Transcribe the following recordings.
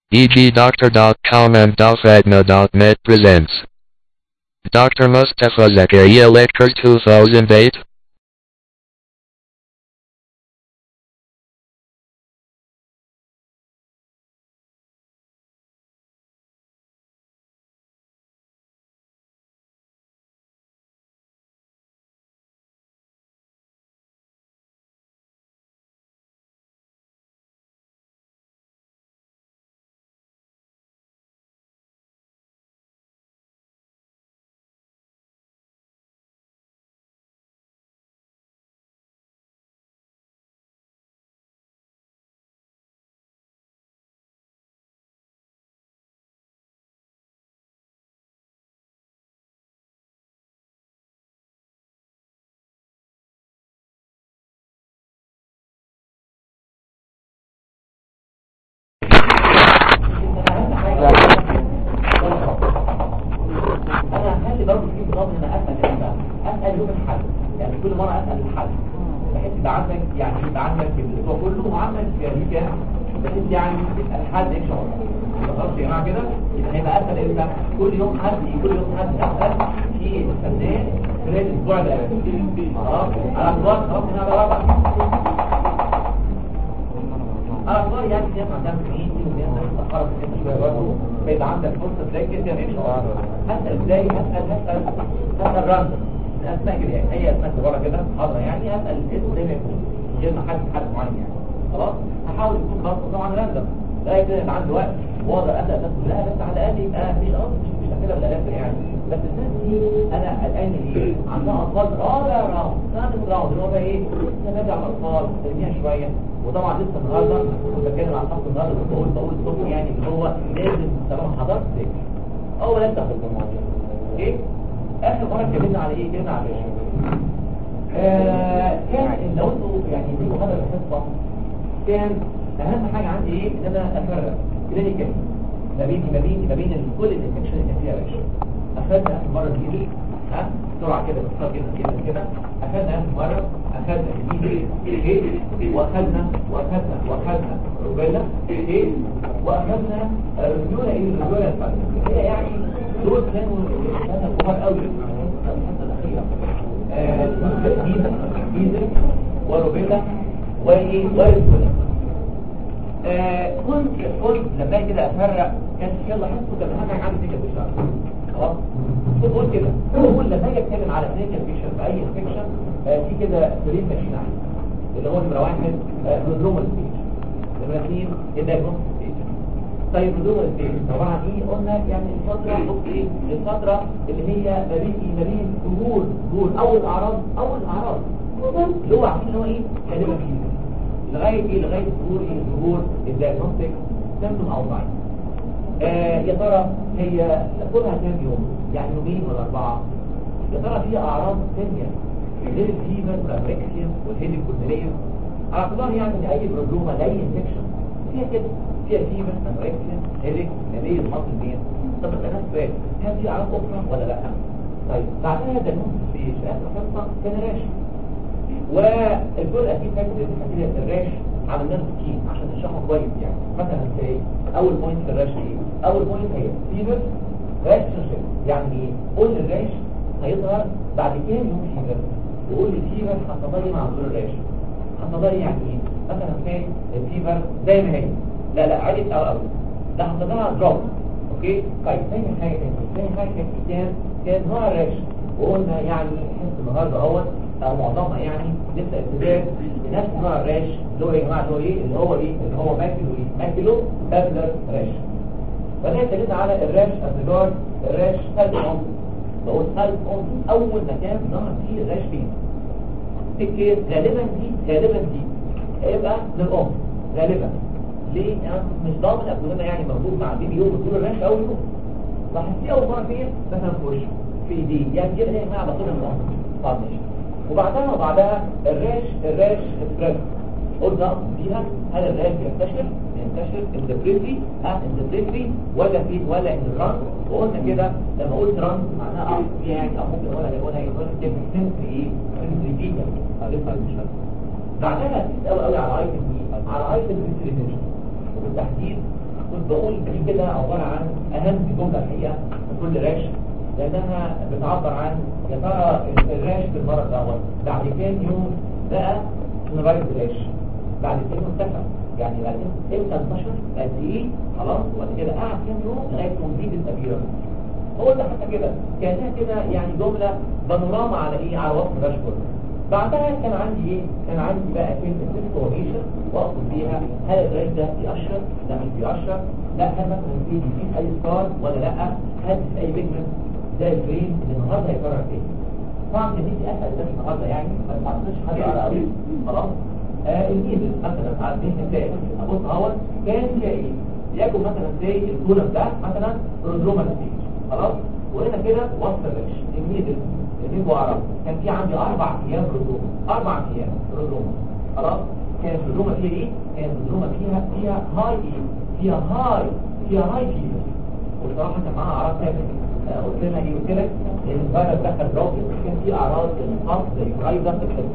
EGDoctor.com and DalfatNA.net presents Dr. Mustafa Zakaria Lecture 2008 انا هخلي برضه في نظام ان انا اسال امتى اسال يوم الحد يعني كل مره اسال الحد بحيث يبقى عندك يعني يبقى عندك الاسبوع كله وعندك ويك بحيث يعني يبقى الحد ان شاء الله يبقى خلاص يا جماعه كده يبقى هيبقى اسال امتى كل يوم حد كل يوم حد اسال في الفنان خلال الاسبوع ده خلاص على اعتبار خلاص ان انا رابع على اعتبار يعني في ناس عندها ميتنج وناس متاخره في الحته شويه برضه فيبقى عندك فرصه تركز يا باشا هسال ازاي هسال هسال هسال راندوم اسماء كده يعني اي اسماء بره كده حاضره يعني هسال الاسم زي ما يكون من غير ما حد حد معين يعني خلاص هحاول يكون برضه طبعا راندوم لا كده يبقى عندي وقت واقدر اسال الناس كلها بس على الاقل يبقى مش قصدي مش مش كده بالالاف يعني بس الناس دي انا قلقان من ايه عندها اطفال رابع راوند ثالث راوند اللي هو بقى ايه لسه راجع الاطفال ترميها شويه وطبعا لسه النهارده كنت بتكلم عن خط النهارده كنت بقول بقول الصبح يعني اللي هو لازم طالما حضرت ذاكر اول انت في المواضيع اوكي اخر مره اتكلمنا على ايه اتكلمنا على ايه آه كان لو انتوا يعني دي محاضره الحصه كان اهم حاجه عندي ايه ان انا افرق كلينيكال ما بين ما بين ما بين كل الانفكشن اللي كان فيها يا باشا اخذنا اخر مره دي ها بسرعه كده باختصار كده كده كده اخذنا اخر مره اخذنا دي ايه واخذنا واخذنا واخذنا روبيلا ايه واخذنا رجوله ايه رجوله الفرد هي يعني دول كانوا كانوا كبار قوي الحصه الاخيره جيزه جيزه وروبيلا وايه ورجوله آه كنت كنت لما كده افرق كانت يلا حسوا كان حاجه عندي كده بالشهر خلاص كنت بقول كده بقول لما اجي اتكلم على كلينيكال فيكشن في اي انفكشن آه في كده سرير ماشيين عليه اللي هو نمره واحد رودرومال ستيج نمره اثنين الدايجنوستيك ستيج طيب رودرومال ستيج طبعا ايه قلنا يعني الفتره بص ايه الفتره اللي هي ما بين ما بين ظهور ظهور اول اعراض اول اعراض اللي هو عارفين اللي هو ايه غالبا فيه لغاية ايه لغاية ظهور ايه ظهور الدياجنوستيك سيمتوم او ساين آه يا ترى هي كلها كام يوم يعني يومين ولا اربعة يا ترى فيها اعراض ثانية غير الفيفر والابريكسيا والهيديك والملايين على اعتبار يعني ان اي بروبلوما لاي انفكشن فيها كده فيها فيفر ابريكسيا هيديك ملايين مصل بين طب انا سؤال هل في اعراض اخرى ولا لا طيب بعدها دياجنوستيك ستيج اخر خطة كان راشد والدول اكيد فاكر ان الراش عملنا له سكين عشان نشرحه كويس يعني مثلا زي اول بوينت في الراش ايه اول بوينت هي فيفر راش سوشيال يعني ايه قول الراش هيظهر بعد كام يوم فيفر وقول لي فيفر هتضلي مع ظهور الراش هتضلي يعني ايه مثلا في الفيفر زي ما هي لا لا عادي او او ده هتضلها دروب اوكي طيب ثاني حاجه ثاني حاجه كان كان نوع الراش وقلنا يعني حس النهارده اهوت او معظمها يعني نبدا ابتداء بنفس نوع الراش اللي هو يا جماعه اللي هو ايه اللي هو ايه اللي هو ماكلو ايه ماكلو بابلر راش فده اتكلمنا على الراش الرجال الراش سايد اون بقول سايد اون اول مكان ظهر فيه الراش فين في الكيس غالبا دي غالبا دي هيبقى للام غالبا ليه يعني مش ضامن اكون يعني موجود مع البيبي يوم طول الراش اول يوم لاحظتيه اول مره فين مثلا في وشه في ايديه يعني كده هي مع بطول الام طب ماشي وبعدها وبعدها الراش الراش سبريد قلنا فيها هل الراش ينتشر ينتشر اندبريفري ها اندبريفري ولا في ولا اندران وقلنا كده لما قلت ران معناها اه يعني او ممكن اقولها اقولها ايه اقولها كده سنسري ايه سنسري فيكا لسه مش بعدها تسال قوي على ايتم ايه على ايتم ريتنشن وبالتحديد كنت بقول دي كده عباره عن اهم جمله الحقيقه في كل راش لانها بتعبر عن يا ترى الراش في المرض الاول بعد كام يوم بقى نرايز راش بعد كام يوم اختفى يعني بعد كده امتى انتشر قد ايه خلاص وبعد كده قعد كام يوم لغايه تنفيذ التغيير هو ده حتى كده كانها كده يعني جمله بانوراما على ايه على وصف الراش كله بعدها كان عندي ايه كان عندي بقى كلمه ديسكوريشن واقصد بيها هل الراش ده بيقشر لا مش بيقشر لا هل مثلا في في اي ستار ولا لا هل في اي بيجمنت ده الفريم اللي النهارده هيكرر تاني طبعا دي اسهل بس النهارده يعني ما تعطيش حاجه على قوي خلاص آه الميزل مثلا على سبيل المثال ابص اهوت كان فيها ايه ياكل مثلا زي الكولم ده مثلا برودروما ستيج خلاص وهنا كده وسط الريش الميزل اللي هو عرب كان في عندي اربع ايام برودروما اربع ايام برودروما خلاص كانت برودروما فيها ايه كانت برودروما فيها فيها هاي ايه فيها هاي فيها هاي فيفر وبصراحه كان معاها اعراض ثابته قلت لنا ايه قلت لك الفيروس دخل راجل كان في اعراض الخاص زي فرايزر الكلام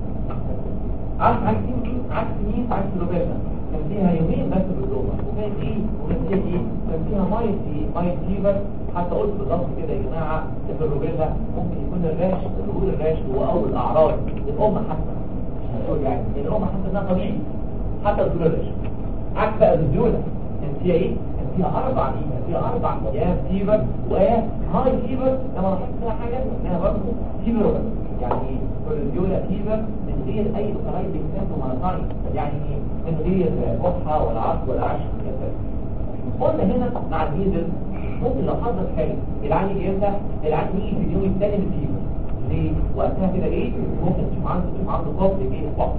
عكس عكس مين عكس مين عكس الروبيلا كان فيها يومين بس بالروما وكان ايه وكان فيها ايه كان فيها مايت ايه مايت فيفر حتى قلت بالظبط كده يا جماعه في الروبيلا ممكن يكون الراش ظهور الراش هو اول اعراض الام حتى يعني الام حتى انها طبيعي حتى ظهور الراش عكس بقى الرجوله كان فيها ايه كان فيها اربع ايه فيها اربع ايام فيفر وهاي فيفر لما لاحظت فيها حاجه انها برضه فيفر بس يعني الرجوله فيفر من غير اي قرايب بيكتبوا مناطعي يعني من غير كحه ولا عصب ولا عشق قلنا هنا مع الديزل ممكن لو حصلت حاجه العين يجي امتى العين يجي في اليوم الثاني من الفيفر ليه وقتها كده ايه ممكن تشوف عنده تشوف عنده قبض ايه قبض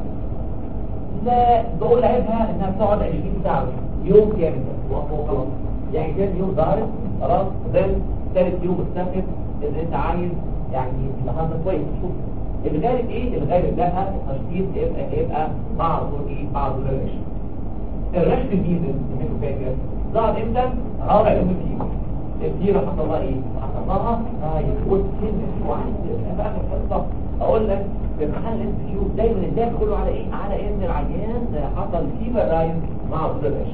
لا بقول لعيبها انها بتقعد 20 ساعه يوم كامل وخلاص يعني كان يوم ظهرت خلاص ده ثالث يوم اختفت ان انت عايز يعني تبقى حظك كويس شوف الغالب ايه الغالب لا التشخيص يبقى هيبقى مع ظهور ايه مع ظهور الرش الرش في الميزن اللي انتوا فاكر ظهر امتى رابع يوم الفيرو الفيرو حصل لها ايه حصل لها رايح وسن واحد بقى القصه اقول لك في محل الفيو دايما الدافع كله على ايه على ان العيان حصل فيبر رايز مع ظهور الرش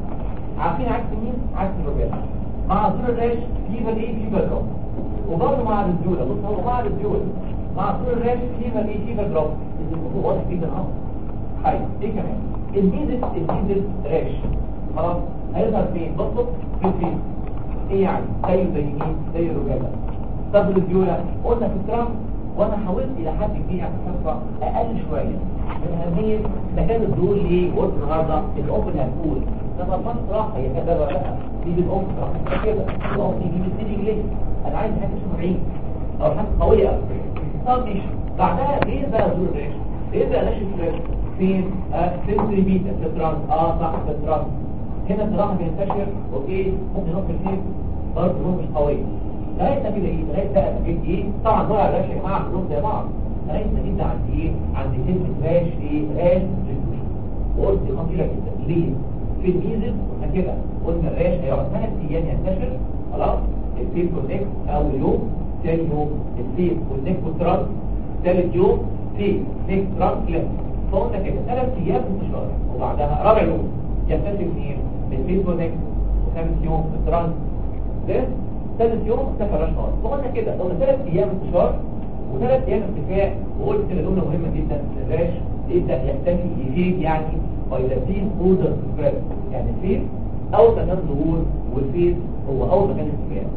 عارفين عكس مين عكس الروبيلا مع ظهور الرش فيبر ايه فيبر دروب وبرضه مع الرجوله بص هو مع الرجوله مع ظهور الرش فيبر ايه فيبر دروب الموضوع واضح جدا اهو طيب ايه كمان الميزل الميزل رش خلاص هيظهر فين بصوا في الفين ايه يعني زيه زي مين زي الرجاله طب الرجوله قلنا في الترام وانا حاولت الى حد كبير في الحصه اقل شويه من اهميه مكان الدور ليه قلت النهارده الام اللي هتقول طب ما صراحه هي كده ولا لا دي الام صراحه كده الام دي بتدي ليه انا عايز حاجه اسمها عين او حاجه قويه قوي طب ماشي بعدها ايه بقى دور الريش ايه بقى ريش الفريش فين آه سنتري بيتا في الترانس اه صح في الترانس هنا الصراحه بينتشر اوكي ممكن نروح في الفيس برضه مش قويه لغايه كده ايه لغايه بقى جيت ايه طبعا نوع الراش يا جماعه كلهم زي بعض لغايه ما جيت عند ايه عند كلمه راش ايه راش ريفيوجن وقلت دي خطيره جدا ليه في الميزل قلنا كده قلنا الراش هيقعد ثلاث ايام ينتشر خلاص الفيس والنك اول يوم ثاني يوم الفيس والنك والترانس ثالث يوم فيس نك ترانس لف فقلنا كده ثلاث ايام انتشار وبعدها رابع يوم ينتشر فين الفيس والنك وخامس يوم الترانس ده ثالث يوم اختفى الراش خالص فقلنا كده قلنا ثلاث ايام انتشار وثلاث ايام اختفاء وقلت كده جمله مهمه جدا الراش يبدا يختفي يفيد يعني وإذا فين اوردر سبريد يعني فين اول مكان ظهور والفين هو اول مكان اختفاء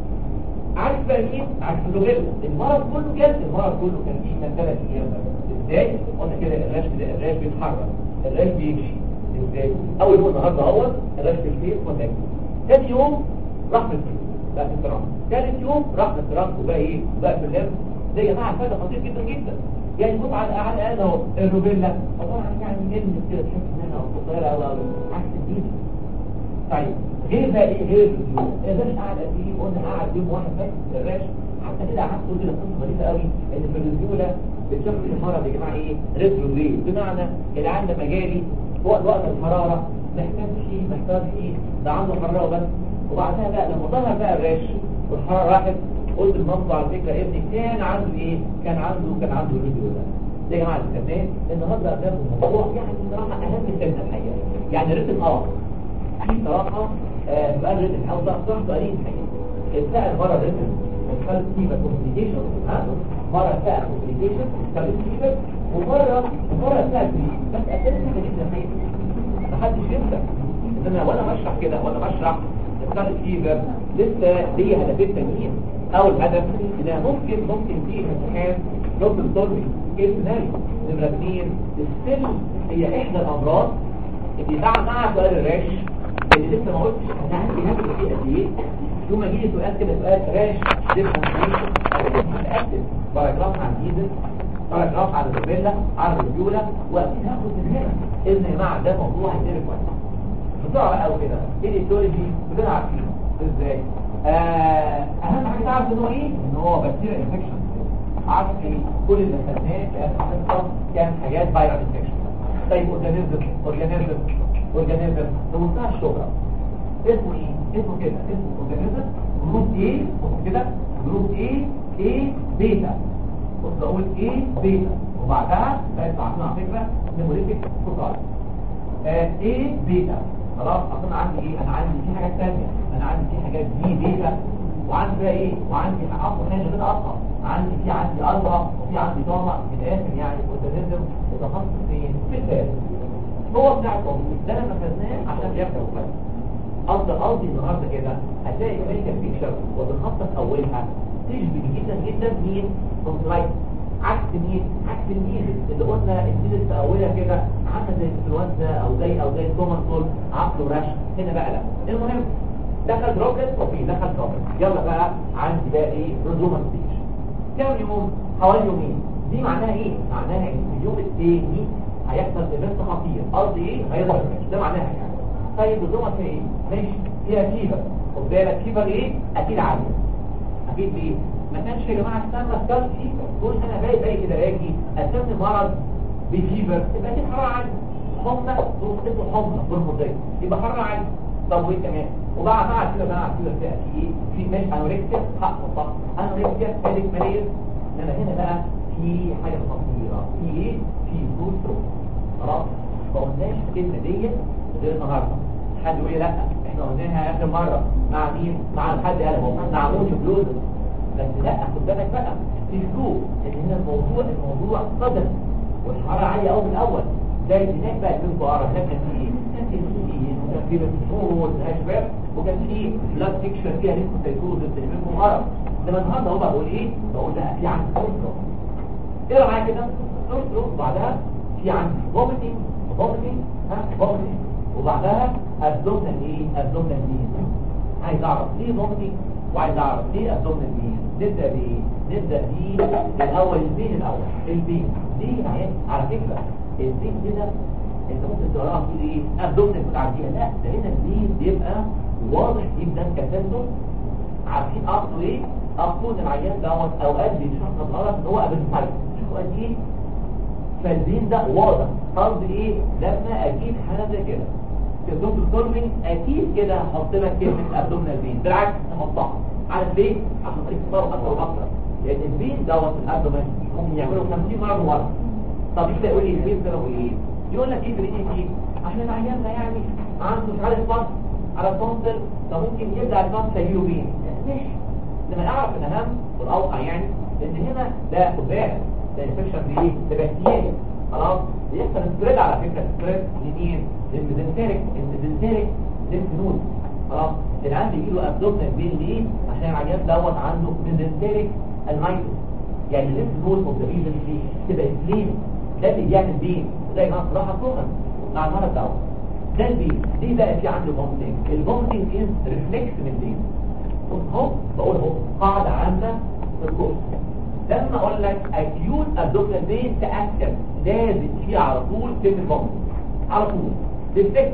عارف بقى مين عارف الروبيلا المرض كله كان المرض كله كان فيه من ثلاث ايام بس ازاي قلنا كده الراش ده الراش بيتحرك الراش بيمشي ازاي اول يوم النهارده اهو الراش في الفين وتاني ثاني يوم راح في الفين بقى في الترام ثالث يوم راح في الترام وبقى ايه وبقى في اللب ده يا جماعه فرق خطير جدا جدا يعني شوف على على الاقل اهو الروبيلا طبعا يعني نلمس كده تحس ان انا قصيره قوي قوي عكس الدين طيب غير بقى ايه غير الرجوله الراش قاعد قد ايه قلنا قاعد يوم واحد بس الراش حتى كده قعدت قلت لك قصه غريبه قوي ان في الرجوله بتشوف المرض يا جماعه ايه ريتروجريد بمعنى العيان لما جالي وقت وقت الحراره محتاج شيء محتاج ايه ده عنده حراره بس وبعدها بقى لما ظهر بقى الراش والحراره راحت قلت لمامته على فكره ابني كان عنده ايه كان عنده كان عنده ريديولا ده يا جماعه الكلام النهارده قدام الموضوع يعني بصراحه اهم سنه الحقيقه يعني ريتم اه في صراحه آه، سؤال ريتن او ده صح سؤالين حقيقي اتسال مره ريتن وخلت فيها كومبليكيشن ها مره اتسال كومبليكيشن خلت فيها ومره مره اتسال فيه بس اسئله سهله جدا حقيقي محدش ينسى ان انا وانا بشرح كده وانا بشرح الكارت فيفر لسه ليا هدفين تانيين اول هدف ان ممكن ممكن في امتحان بروبلم سولفنج ايه السيناريو نمره اثنين السن هي احدى الامراض اللي مع مع سؤال الراش اللي لسه ما قلتش انا عندي هدف فيه قد ايه يوم يجي لي سؤال كده سؤال راش ديفرنشيشن متاكد باراجراف عن ايدن باراجراف عن الروبيلا عن الرجوله واكيد هاخد من هنا ان يا جماعه ده موضوع هيتعرف كويس بسرعه بقى قوي كده ايه الايتيولوجي كلنا عارفين ازاي آه اهم حاجه تعرف ان هو ايه ان هو بكتيريا انفكشن عارف ايه كل اللي خدناه في اخر حصه كان حاجات فايرال انفكشن طيب اورجانيزم اورجانيزم اورجانيزم بمنتهى الشهره اسمه ايه اسمه كده اسمه اورجانيزم جروب ايه بص كده جروب ايه ايه بيتا بص اقول ايه بيتا وبعدها بقت عارفين على فكره نيموليتيك فوتال ايه بيتا خلاص اصلا عندي ايه انا عندي في حاجات ثانيه انا عندي في حاجات دي بيتا وعندي بقى ايه وعندي اصلا حاجه غير اصلا عندي في عندي الفا وفي عندي جاما في الاخر يعني اورجانيزم متخصص فين في الفات هو بتاع الكمبيوتر ده لما خدناه عشان يفهم بس قصد قصدي النهارده كده هتلاقي كلينيكال بيكشر وتخصص اولها تشبه جدا جدا مين كونسلايت عكس مين عكس الميز اللي قلنا الميز في اولها كده عامله زي الانفلونزا او زي او زي الكومن كول عقله راش هنا بقى لا المهم دخل دروبلت وفي دخل دروبلت يلا بقى عندي بقى ايه رزومه ستيج كام يوم حوالي يومين دي معناها ايه معناها ان في اليوم الثاني هيحصل ايفنت خطير قصدي ايه هيظهر الرش ده معناها يعني طيب رزومه فيها ايه ماشي فيها فيفر خد بالك فيفر ايه اكيد عاليه اكيد ليه ما كانش يا جماعه استنى استنى فيفر كل انا باقي باقي كده اجي اسمي مرض بفيفر يبقى دي حراره عاليه حمى اسمه حمى برموزيه يبقى حراره عاليه طب وايه كمان وبعد مع كده بقى كده في ايه في ماشي انوركسيا حق صح انوركسيا فالك ماليز انما هنا بقى في حاجه خطيره في ايه في بوسترو خلاص ما قلناش الكلمه ديت غير النهارده حد يقول لي لا احنا قلناها اخر مره مع مين مع حد قال هو مع موش بلوزر بس لا خد بالك بقى في فلو ان هنا الموضوع الموضوع صدم والحراره عاليه قوي من الاول زي هناك بقى في بقره هناك كان في ايه كان في ايه وكان في رسول اشباب وكان في بلاد تكشر فيها ليكوسايتوز بتعمل مرض لما النهارده هو بقول ايه بقول لا في عندي سورسرو ايه معايا كده سورسرو بعدها في عندي فوميتنج فوميتنج ها فوميتنج وبعدها ابدومنال ايه ابدومنال بين عايز اعرف ليه فوميتنج وعايز اعرف ليه ابدومنال بين نبدا بايه نبدا بيه الاول البين الاول البين ليه معايا على فكره البين كده انت ممكن تقراها تقول ايه ابدومنال بتعديها لا ده هنا البين بيبقى واضح جدا كتنده عارفين اصله ايه اصله ان العيان دوت اوقات بيتشخص غلط ان هو ابنسايد شوفوا قد ايه فالبين ده واضح قصدي ايه لما اجيب حاجه زي كده في الدكتور سولفينج اكيد كده هحط لك كلمه ابدومينال بين بالعكس هحطها عارف ليه عشان طريقه تصور اكتر واكتر لان البين دوت الابدومين ممكن يعملوا 50 مره مره طب انت يقول لي البين ده ايه يقول لك ايه في الايه فيه عشان العيان ده يعني عنده مش عارف فصل على التونسل فممكن يبدا الفصل يجيله بين ماشي لما نعرف الاهم والاوقع يعني ان هنا ده خد بالك ده انفكشن بايه ده بكتيريا خلاص بيحصل سبريد على فكره سبريد لمين للميزنتريك الميزنتريك للفنود خلاص العيان بيجي له ابدومينال بين ليه عشان العيان دوت عنده ميزنتريك المايتس يعني الليمف اوف ذا ريجن دي تبقى سليم ده اللي بيعمل بين زي ما راح كومن مع المرض دوت ده البين ليه بقى في عندي بومتنج البومتنج از ريفلكس من البين اهو بقول اهو قاعده عامه في الكورس لما اقول لك اكيوت ابدومينال بين تاكد لازم فيه على طول كلمه بومتنج على طول ريفلكس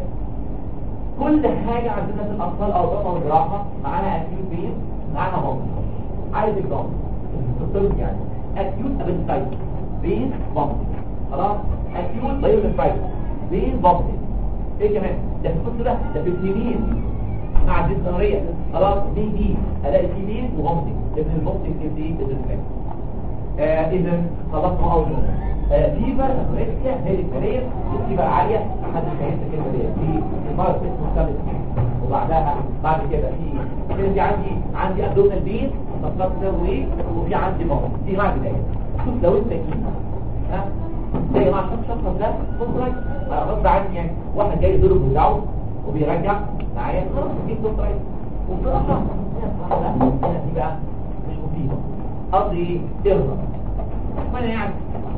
كل حاجه عندنا في الاطفال او طبعا الجراحه معانا اكيوت بين معانا بومتنج عايز اكزامبل في الطب يعني اكيوت ابنسايت بين بومتنج خلاص اكيوت بايولوجيكال بين بومتنج ايه كمان ده في القصه ده ده في اليمين مع الديسنوريه خلاص دي دي الاقي في بين وبومتنج ابن البومتنج دي دي الريفلكس آه اذا خلصنا اول نقطه آه فيبر انوركسيا هي الكارير الفيبر عاليه محدش هينسى الكلمه دي في المرض اسمه ثالث بعدها بعد كده في كده في عندي عندي ابدومينال بين صفات سوي وفي عندي بطن دي مع بدايه شوف لو انت كده ها زي ما عشان شخص ده كونتراكت غصب عني يعني واحد جاي يضرب بتاعه وبيرجع معايا خلاص دي كونتراكت وبصراحه هنا بصراحه لا هنا دي بقى مش مفيده قصدي ترضى وانا يعني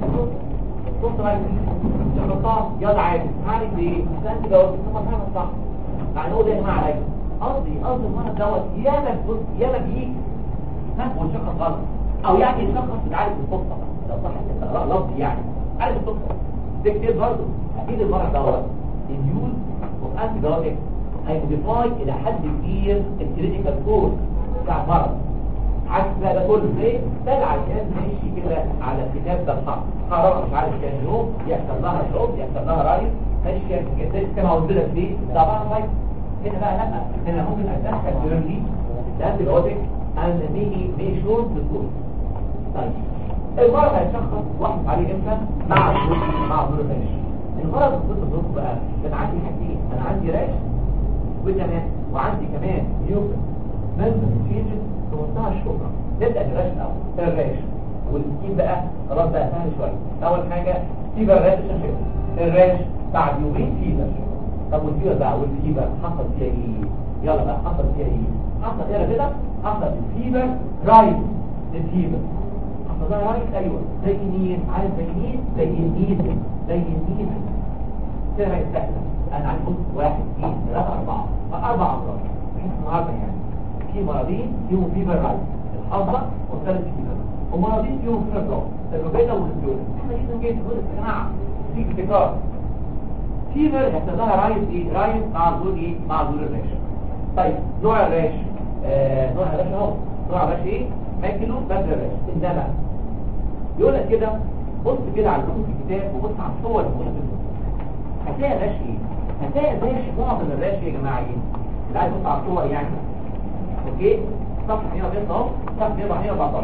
بص بقى شخصها يلا عادي عارف ايه انت جاوبت طب ما صح يعني هو ده يا جماعه عليا قصدي قصدي المرض دوت ياما بص ياما بيجي ها والشخص غلط او يعني الشخص اللي عارف الصدفه لو صح كده لفظ يعني عارف الصدفه ده كتير برضه اكيد المرض دوت اليوز اوف انتي بايوتيك هيموديفاي الى حد كبير الكلينيكال كورس بتاع المرض عكس بقى ده كله ليه؟ ده عشان ماشي كده على الكتاب ده الحق حرام مش عارف كام يوم يحصل لها شوب يحصل لها رايس ماشي كده كما قلت لك ليه؟ طبعا رايس هنا بقى لا هنا ممكن اتدخل جيرلي الانتي بايوتيك اند ميجي مي شور بالكورس طيب المرض هيتشخص واحد عليه امتى؟ مع الظروف مع الظروف ماشي المرض ضد الظروف بقى ده انا عندي حاجتين انا عندي راش وكمان وعندي كمان يوكل منزل تشينجز في منتهى الشهرة نبدأ بالراش الأول الراش والسكين بقى خلاص بقى سهل شوية أول حاجة فيبر راش شاشة الراش بعد يومين فيبر طب والفيبر بقى والفيبر حصل فيها ايه؟ يلا بقى حصل فيها ايه؟ حصل ايه كده؟ حصل الفيبر رايز الفيبر حصل لها رايز ايوه زي مين؟ عارف زي مين؟ زي النيزل زي النيزل كده هي سهلة انا عندي بص واحد اثنين ثلاثة أربعة أربع أمراض بحيث النهارده يعني في مرضين فيهم فيبر رايز الحظة والثالث فيبر ومرضين فيهم فيبر بلوك الروبيتا والسيولا احنا جينا جينا نقول يا جماعة في ابتكار فيبر هيحصل لها رايز ايه؟ رايز مع ظهور ايه؟ مع ظهور الريش طيب نوع الريش آه نوع الريش اهو نوع الريش ايه؟ ماكلو بدر الريش انما يقول لك كده بص كده على الكتب في الكتاب وبص على الصور اللي موجوده في الكتب هتلاقي الريش ايه؟ هتلاقي الريش معظم الريش يا جماعه ايه؟ اللي عايز يبص على الصور يعني اوكي صفحه 114 اهو صفحه 114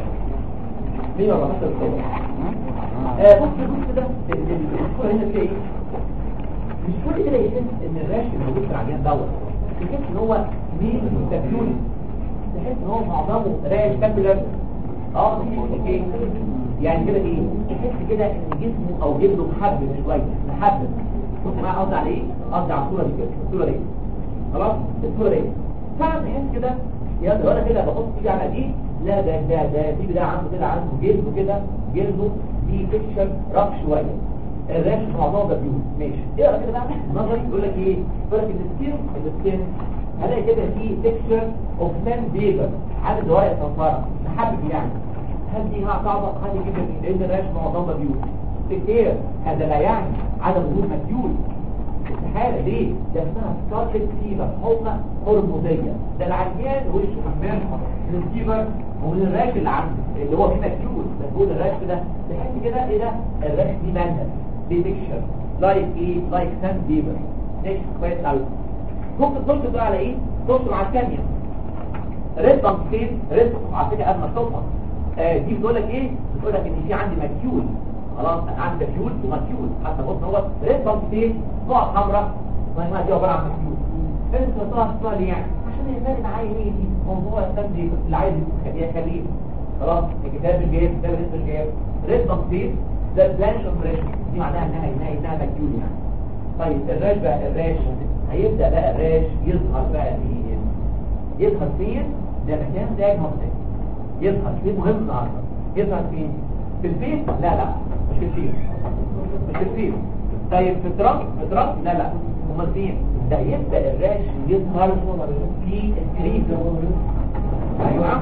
114 الصور آه بص بص كده الصوره هنا فيها ايه؟ مش كل كده يحس ان الريش اللي موجود في العيان دوت تحس ان هو مين مستكيول تحس ان هو معظمه رايش كابيلر اه ايه يعني كده ايه تحس كده ان جسمه او جلده محبب شويه محبب بص معايا قصدي على ايه قصدي على الصوره دي كده الصوره دي خلاص الصوره دي فعلا تحس كده يا لو انا كده بحط ايدي على دي لا ده ده ده دي ده عنده كده عنده جلده كده جلده دي تكشر رف شويه الراش معظمه ده بيوت ماشي اقرا كده بقى نظري يقول لك ايه يقول لك السكين السكين هلاقي كده في تكشر اوف مان بيبر عدد ورق صنفره محبب يعني هل دي ها صعبه هل كده لان الراش معظمه بيوت كتير هذا لا يعني عدم وجود مديول استحاله ليه ده اسمها سكارلت فيبر حمى هرمونيه ده العيان وشه حمام من الفيبر ومن الراش اللي عنده اللي هو فيه مديول مديول الراش ده تحس كده ايه ده الراش دي مالها دي تكشر لايك ايه لايك سان بيبر تكشر كويس قوي ممكن تبص بقى على ايه تبص مع الثانيه ريد بانكتين ريد على فكره قبل ما تشوفها آه دي بتقول لك ايه بتقول لك ان في عندي مكيول خلاص انا عندي مكيول ومكيول حتى بص هو ريد بانكتين نقط حمراء ما دي عباره عن مكيول انت صار صار يعني عشان يبان معايا ايه دي موضوع التنزيل اللي عايز يخليه خليه خلاص الكتاب الجاي الكتاب لسه الجاي ريد بانكتين ده بلانش اوبريشن دي معناها انها انها انها مكيول يعني طيب الراش بقى الراش هيبدا بقى الراش يظهر بقى فين يظهر فين ده مكان داج منطقي يظهر فين مهم النهارده يظهر فين في البيت لا لا مش في البيت مش في البيت طيب في التراب في التراب لا لا امال فين ده يبدا الراش يظهر في الكريم ايوه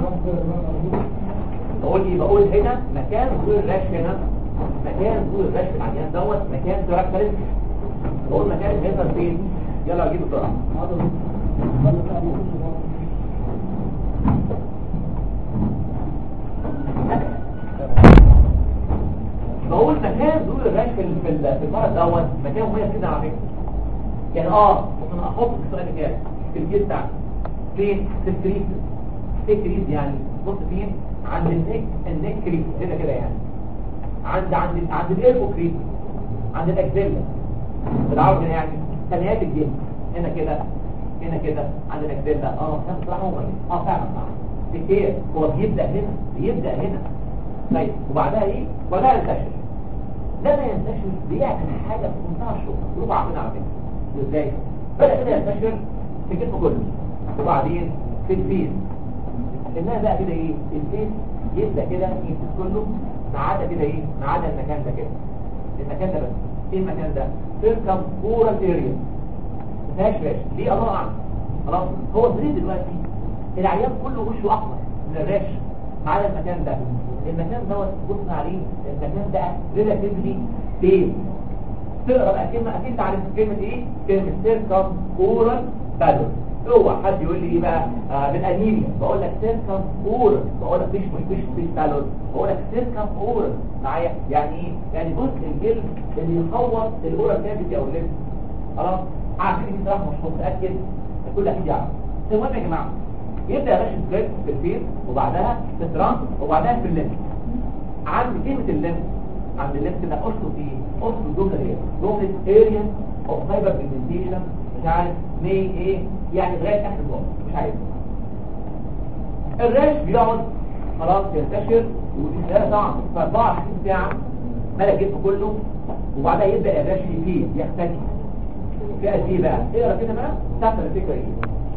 بقول ايه بقول هنا مكان ظهور الراش هنا مكان ظهور الراش في العيان دوت مكان كاركترستيك بقول مكان هيظهر فين يلا اجيب بسرعه بقول مكان ظهور الراش في ال- في ال- في المرض دوت مكان مميز جدا على فكره يعني اه ممكن احط في السؤال بتاعي في الجيل بتاعي فين في الكريس ايه كريس يعني بص فين عند النك النك كريس كده كده يعني عند عند عند الايربو كريس عند الاكزيلا بالعربي يعني ثنايات الجلد هنا كده هنا كده عند الاكسيلا اه كان بصراحه هو اه فعلا صح كتير هو بيبدا هنا بيبدا هنا طيب وبعدها ايه وبعدها ينتشر لما ينتشر بيعمل حاجه في منتهى الشغل شوفوا عاملين على فكره ازاي بدا كده ينتشر في الجسم كله وبعدين في الفيس انها بقى كده ايه الفيس يبدا كده يمسك كله ما عدا كده ايه ما عدا المكان ده كده المكان ده بس ايه المكان ده سيركم اورال اريا ما فيهاش راش ليه الله اعلم خلاص هو بريد دلوقتي العيان كله وشه احمر من الراش ما عدا المكان ده المكان دوت بص عليه المكان ده ريلاتيفلي بيل تقرا بقى كلمه اكيد تعرف كلمه ايه كلمه سيركم اورال بالون اوعى حد يقول لي ايه بقى آه بالانيميا بقول لك سيركم اورال بقول لك مش مش مش بالون بقول لك سيركم اورال معايا يعني ايه يعني جزء الجلد اللي يخوض الاورال كافيتي او الليمف خلاص عارفين دي صراحه مش متاكد كل اكيد يعرف المهم يا جماعه يبدا يا باشا سكريبت في الفيل وبعدها في الترانس وبعدها في الليمف عند كلمه الليمف عند الليمف ده اشطب ايه اشطب الجمله دي جمله اريا اوف هايبر بيجمنتيشن مش عارف مي ايه يعني لغايه اخر الجمله مش عارف الراش بيقعد خلاص ينتشر ودي ده طبعا في 24 ساعه ملك الجسم كله وبعدها يبدا الراش يفيد يختفي في قد ايه بقى اقرا كده بقى تحت الفكره ايه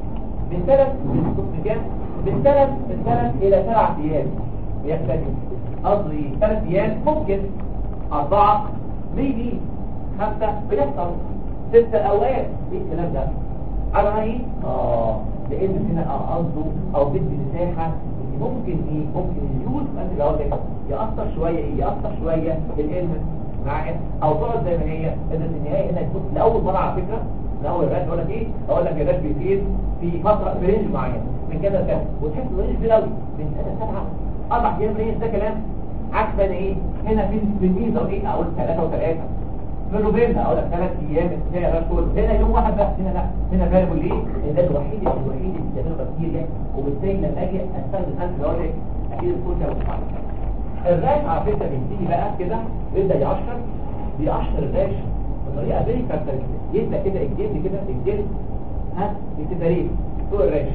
من ثلاث من كام من ثلاث من ثلاث الى سبع ايام يختفي قصدي ثلاث ايام ممكن اربعه ميبي خمسه بيحصل ست اوقات ايه الكلام ده على ايه اه لان هنا اه قصده او بدي مساحه ان ممكن ايه ممكن اليوز انت بقول لك ياثر شويه ايه ياثر شويه الالمنت معايا او تقعد زي ما هي ان النهايه هنا تكون لاول مره على فكره لاول الراس اقول لك ايه اقول لك الراس بيفيد في فتره في رينج معين من كده لكده وتحس ان رينج كبير قوي من سنه سبعه اربع ايام رينج ده كلام عكس بقى ايه هنا في في الميزه ايه اقول ثلاثه وثلاثه في الروبين اقول لك ثلاث ايام هنا الراس كله هنا يوم واحد بس هنا لا هنا فارق ليه؟ لان ده الوحيد الوحيد اللي بيعمله بكتيريا وبالتالي لما اجي استخدم انتي بايوتيك اكيد الكوشه والفايروس الراش على فكره بيبتدي بقى كده يبدا يقشر بيقشر الراش بطريقه فيري كاركترستيك يبدا كده الجلد كده الجلد ها يتفريق فوق الراش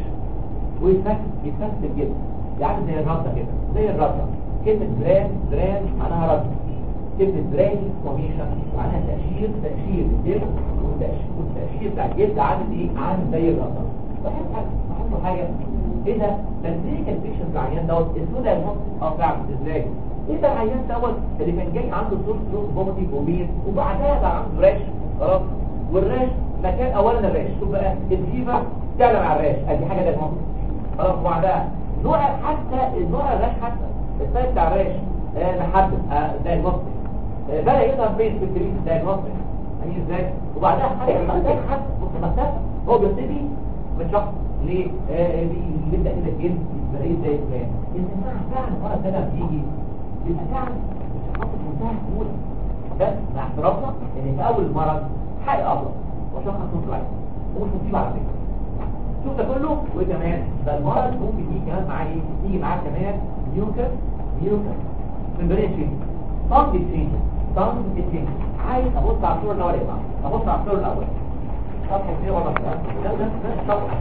ويتفك يتفك الجلد يعني زي الرده كده زي الرده كلمه دران دران معناها رد كلمه دران كوميشن معناها تاشير تاشير الجلد والتأشير- والتاشير بتاع الجلد عامل ايه عامل زي الرده بحس حاجه بحس حاجه ايه ده ده الكلينيكال بيشنت العيان دوت اسمه ده المص اه فعلا ازاي ايه ده العيان دوت اللي كان جاي عنده سورس لوس فوميتنج وبير وبعدها بقى عنده راش خلاص والراش مكان اولا الراش شوف بقى الفيفر تعلم على الراش ادي حاجه ده المص خلاص وبعدها نوع حتى النوع الراش حتى السايز بتاع الراش آه محدد آه ده المص آه بدا يظهر فين في التريس ده المص يعني ازاي وبعدها حتى محتاج حتى مسافه هو بيبتدي من شخص ليه آه، بي- يبدا كده الجلد يبقى ايه زي الفلان الانسان فعلا ورا سنه بيجي يبقى فعلا شخص منتهى السهوله بس مع اعترافنا ان في اول المرض حق افضل وشخص نص العين ومش مصيبه على فكره شوف ده كله وكمان ده المرض ممكن يجي كمان معاه ايه يجي معاه كمان ميوكس ميوكس ممبرين تشينج طنج تشينج طنج تشينج عايز ابص على الصوره الاول يا جماعه ابص على الصوره الاول صفحه ايه ولا ده ده ده صفحه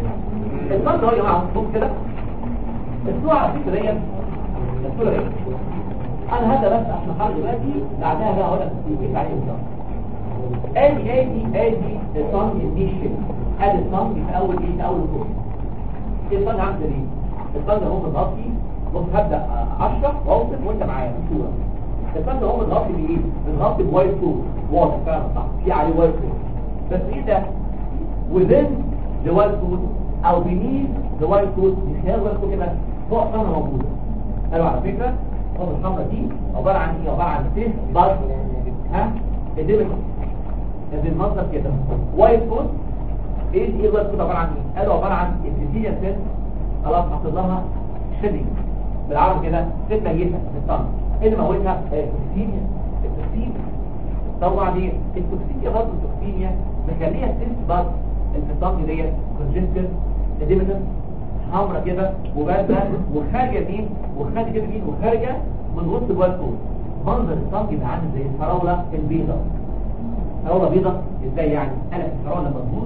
الطنج اهو يا جماعه بص كده الصوره على فكره ديت الصوره ديت انا هذا بس عشان حاجه دلوقتي بعدها بقى هقول لك كيف عليه ان شاء الله ادي ادي ادي الصنج دي الشيء ادي الصنج في اول ايه في اول الكورس ايه الصنج عامل ايه الصنج اهو متغطي بص هبدا اشرح واوصف وانت معايا في الصوره الصنج اهو متغطي بايه متغطي بوايت كود واضح فعلا صح في عليه وايت كود بس ايه ده within the white code او beneath the white code من خلال white code كده فوق صنع موجوده قالوا على فكره الصوره الحمراء دي عباره عن ايه عباره عن سيف بار ها اديمك ادي المنظر كده وايت كود ايه ايه الوايت كود عباره عن ايه قالوا عباره عن ابتديا سيل خلاص حط لها شيدنج بالعربي كده ست ميته في الطن ايه اللي موتها التوكسيميا التوكسيميا طبعا دي التوكسيميا برضه التوكسيميا مخليها السيلز بار الفطام ديت كونجنتال اديمتن حمرا كده وبارده وخارجه مين وخارجه كده مين وخارجه من وسط الوالكو منظر الصنج يبقى عامل زي الفراوله البيضاء فراوله بيضاء ازاي يعني قلق الفراوله لما تبوظ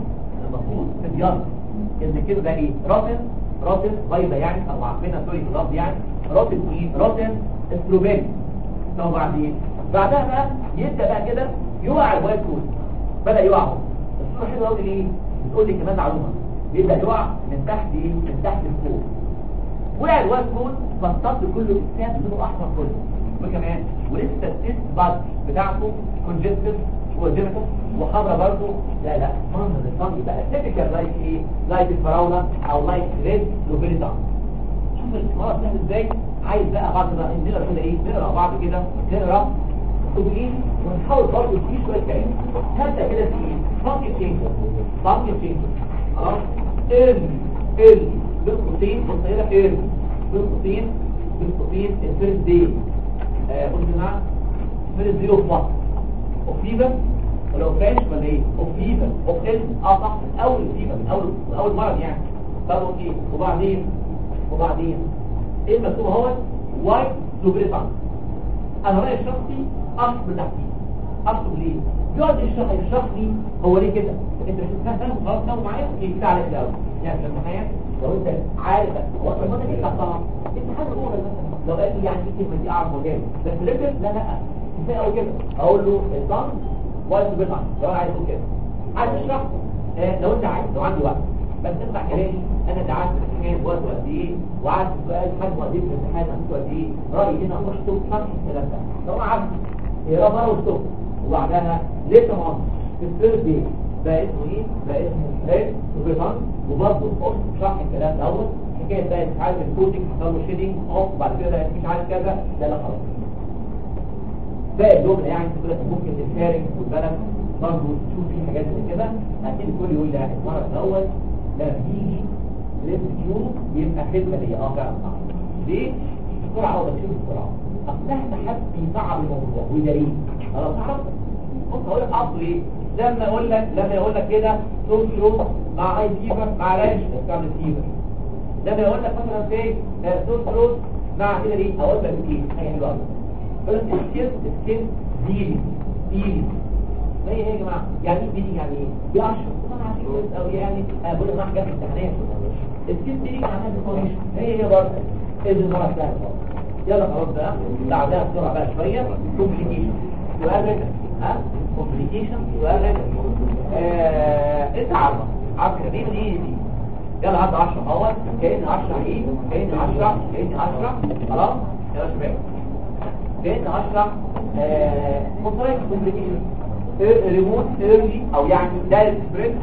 المفروض في الديار ان كده ده ايه روتن روتن بيضه يعني او عارفينها سوري في اللفظ يعني روتن ايه روتن ستروبيري طب بعدين بعدها بقى يبدا بقى كده يقع الوايت كود بدا يقع اهو الصوره حلوه قوي ليه بتقول لي كمان معلومه بيبدا يقع من تحت ايه من تحت لفوق وقع الوايت كود فالصف كله كان لونه احمر كله وكمان ولسه التيست بعد بتاعته كونجستيف وديمتر وحمرا برضه لا لا منظر الصنج بقى تيبيكال لايك ايه لايك الفراوله او لايك ريد لوبيليتان شوف الاختبار سهل ازاي عايز بقى بعد ما نقرا كده ايه نقرا بعض كده نقرا مكتوبين ونحاول برضه في شويه كلام هبدا كده في ايه فانكشن تشينجر فانكشن تشينجر خلاص ايرلي ايرلي بين قوسين بص هنا ايرلي بين قوسين بين قوسين الفيرست داي بص يا جماعه فيرست داي اوف وات اوف فيفر ولا اوف فرنش ولا ايه اوف فيفر اوف ال اه صح من اول فيفر من اول من اول مرض يعني طب اوكي وبعدين وبعدين ايه المكتوب اهو وايت لوبريفان انا رايي الشخصي اشطب تحتيه اشطب ليه يقعد يشرح يشرح لي هو ليه كده انت مش فاهم خلاص ناوي معايا اوكي كده عليك الاول يعني في الامتحان لو انت عارف هو لما انت كده حطها امتحان الاول مثلا لو قال لي يعني ايه الكلمه دي اعرف مجال بس ليفل لا لا كفايه قوي كده اقول له الضم وايت لوبريفان لو انا عايز اقول كده عايز اشرح آه لو انت عايز لو عندي وقت بس اسمع كلامي انا دعست الامتحان وقت قد ايه وقعدت سؤال حد وقت ايه في الامتحان قعدت قد ايه رايي هنا اشطب شرح الكلام ده لو عارف اقرا بره واشطب وبعدها ليه طبعا في الثيرد دي بقى اسمه ايه بقى اسمه ريد وبيفان وبرضه قص شرح الكلام دوت حكايه بقى مش عارف الكودينج حصل له شيدنج اوف بعد كده بقى مش عارف كذا لا لا خلاص باقي الجمله يعني تقول لك ممكن الشارك والبلد برضه تشوف في حاجات زي كده اكيد الكل يقول لا المره الاول ده بيجي ليفت كيو يبقى خدمه ليا اه فعلا صح ليه؟ بسرعه ولا بشوف بسرعه اصل احنا حد بيصعب الموضوع ودليل خلاص عرفت بص هقول لك اصل ايه لما اقول لك لما يقول لك كده صوت شروط مع هاي فيفر مع رانش بتعمل فيفر لما يقول لك مثلا في صوت شروط مع كده ليه اقول لك ايه حاجه حلوه قوي يقول لك السكين السكين ديلي ديلي ما هي ايه يا جماعه يعني ايه ديلي يعني ايه بيعشر طبعا عشان كويس قوي يعني انا بقول لك ما حاجه في الامتحانات السكين ديلي معناها ديفورميشن هي هي برضه ايه المره الثانيه يلا خلاص بقى بعدها بسرعه بقى شويه كومبليكيشن سؤال رجل ها كومبليكيشن سؤال رجل آه انت عارفه عارفه دي من ايه دي يلا هات 10 اهوت كأن 10 ايه كأن 10 كأن 10 خلاص يلا شباب كأن 10 آه مصريك كومبليكيشن ريموت ايرلي او يعني دايركت سبريد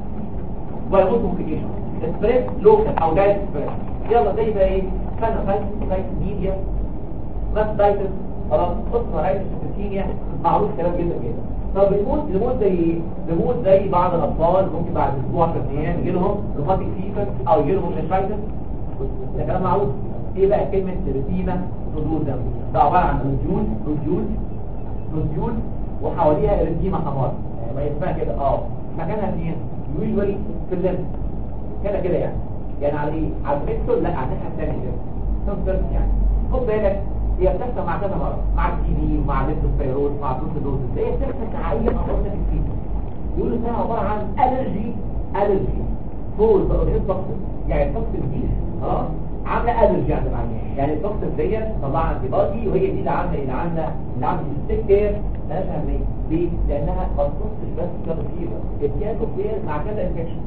ويموت كومبليكيشن سبريد لوكال او دايركت سبريد يلا زي بقى ايه فانا فايت فايت ميديا ماستايتس خلاص قصة رايت سكتينيا معروف كلام جدا جدا طب الموت الموت زي الموت زي بعض الاطفال ممكن بعد اسبوع 10 ايام يجي لهم روماتيك فيفر او يجي لهم نيفرايتس ده كلام معروف ايه بقى كلمه ريتينا نودول ده ده عباره عن نوديول نوديول نوديول وحواليها ريتيما حمراء ما يسمع كده اه مكانها فين يوجوالي في الليمف كده كده يعني يعني على ايه على الميكسول لا على الناحيه الثانيه كده كونسيرت يعني خد بالك هي بتحصل مع كذا مرض مع التي بي مع الليبتوسبيروز مع البروسيدوز هي بتحصل مع اي امراض في الفيل يقولوا انها عباره عن الرجي الرجي فول بروتين توكسين يعني التوكسين دي اه عامله الرجي عند العيان يعني التوكسين ديت طلعها انتي بادي وهي دي اللي عامله اللي عامله اللي عامله ستيك كير مالهاش اهميه ليه؟ لانها ما تنصش بس كذا فيبر الكياتو كير مع كذا انفكشن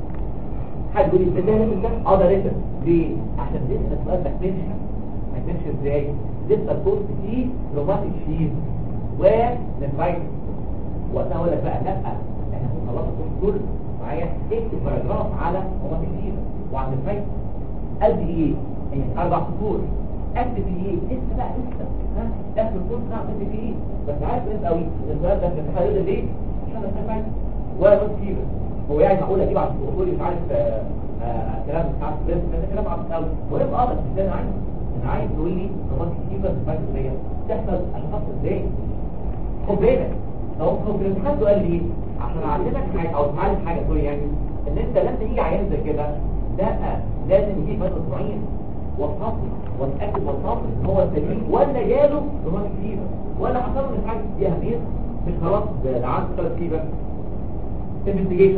حد يقول لي ده ده اه ده ريتم ليه؟ عشان لسه السؤال ما كملش ما كملش ازاي؟ لسه الكورس فيه روماتيك شيز ونفرايتس وقتها اقول لك بقى لا احنا خلصنا الكورس كله معايا اكتب باراجراف على روماتيك شيز وعلى النفرايتس قد ايه؟ يعني اربع سطور اكتب ايه؟ لسه بقى لسه ها؟ اخر الكورس ده اكتب ايه؟ بس عارف انت قوي السؤال ده في الامتحان ليه؟ عشان النفرايتس ولا فيبر هو يعني معقول اجيب على الدكتور مش عارف آه، آه، كلام مش عارف بس ده كلام عبط قوي ويبقى اه بس ده انا عايز انا عايز تقول لي رومانتيك فيبر في الفايت دي تحصل اشخاص ازاي خد بالك لو هو في الامتحان سؤال ليه عشان اعلمك حاجه او تعلم حاجه سوري يعني ان انت لما يجي عيان زي كده لا لازم يجي فتره اسبوعين وتفصل وتاكد وتفصل ان هو سليم ولا جاله رومانتيك فيبر ولا حصل له حاجه دي اهميه مش خلاص ده عنده ثلاث فيبر انفستيجيشن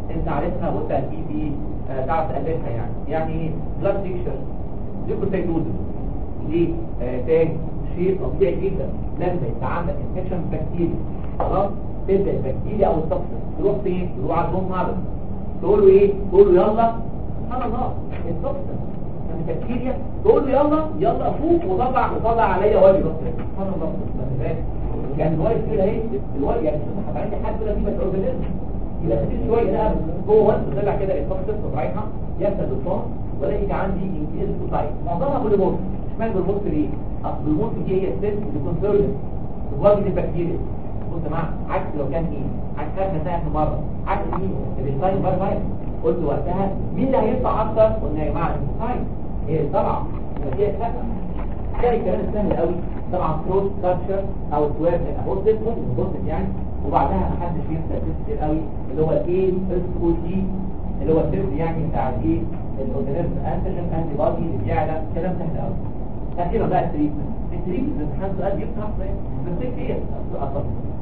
انت عارفها وانت هتجيب ايه آه، تعرف تألفها يعني يعني ايه بلاد تيكشر ليكوسايتوزس ليه آه، تاني شيء طبيعي جدا لما يبقى عندك انفكشن بكتيريا خلاص تبدا البكتيريا او التوكسين تروح فين تروح على البون مارو تقول له ايه تقول له يلا سبحان الله التوكسين من البكتيريا تقول له يلا يلا فوق وطلع وطلع عليا واجب سبحان الله خلي بالك. يعني الوايد كده اهي الوايد يعني شوف عندي حد كده في اورجانيزم يبقى خفيف شويه لا هو وانت طلع كده التوكسين رايحه يحصل دكتور ولا يجي عندي انكريز سوسايد معظمها بالموت اشمعنى بالموت ليه؟ اصل بالموت دي هي السيل اللي كونسيرن واجد البكتيريا بص يا جماعه عكس لو كان ايه عكس خدنا ساعه في مره عكس مين الانساين بار فايروس قلت وقتها مين اللي هيطلع اكتر قلنا يا جماعه الانساين هي اللي طالعه يبقى دي لا ده الكلام السهل قوي طبعا كروس كاتشر او سواب بوزيتيف بوزيتيف يعني وبعدها ما حدش ينسى كتير قوي اللي هو الايه اس او جي اللي هو السيرف يعني بتاع الايه الاورجانيزم انتيجين انتي بودي اللي بيعلى كلام سهل قوي اخيرا بقى التريتمنت التريتمنت الامتحان سؤال بيفتح بس ايه اصلا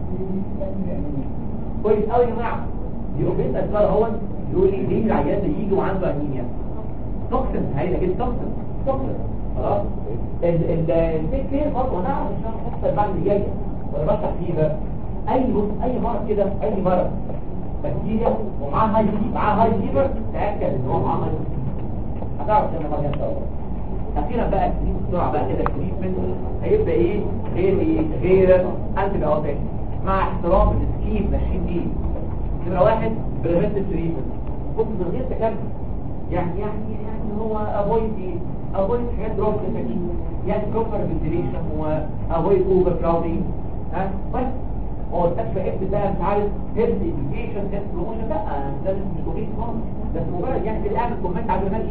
كويس قوي يا جماعه يقوم بيسال السؤال هو يقول لي ليه العيان ده يجي وعنده انيميا توكسين هيدا جدا توكسين توكسين خلاص البيت كير برضه هنعرف ان شاء الله الحصه بعد اللي جايه وانا بشرح فيه بقى اي بص اي مرض كده اي مرض بكتيريا ومعاه هاي فيبر معاه هاي فيبر تاكد ان هو معاه هاي فيبر هتعرف ان المرض ان شاء الله اخيرا بقى التريت بسرعه بقى كده التريتمنت هيبقى ايه غير ايه غير انتي بايوتيك مع احترام السكيم ماشيين بيه نمره واحد بريفنتيف تريتمنت بص من غير تكلم يعني يعني يعني هو افويد ايه افويد حاجات دروب انفكشن يعني بروبر فنتيليشن وافويد اوفر كراودنج ها بس هو التكفى حته بقى مش عارف هيلث اديوكيشن هيلث بروموشن لا ده مش كويس خالص ده مجرد يعني كده اعمل كومنت على المنهج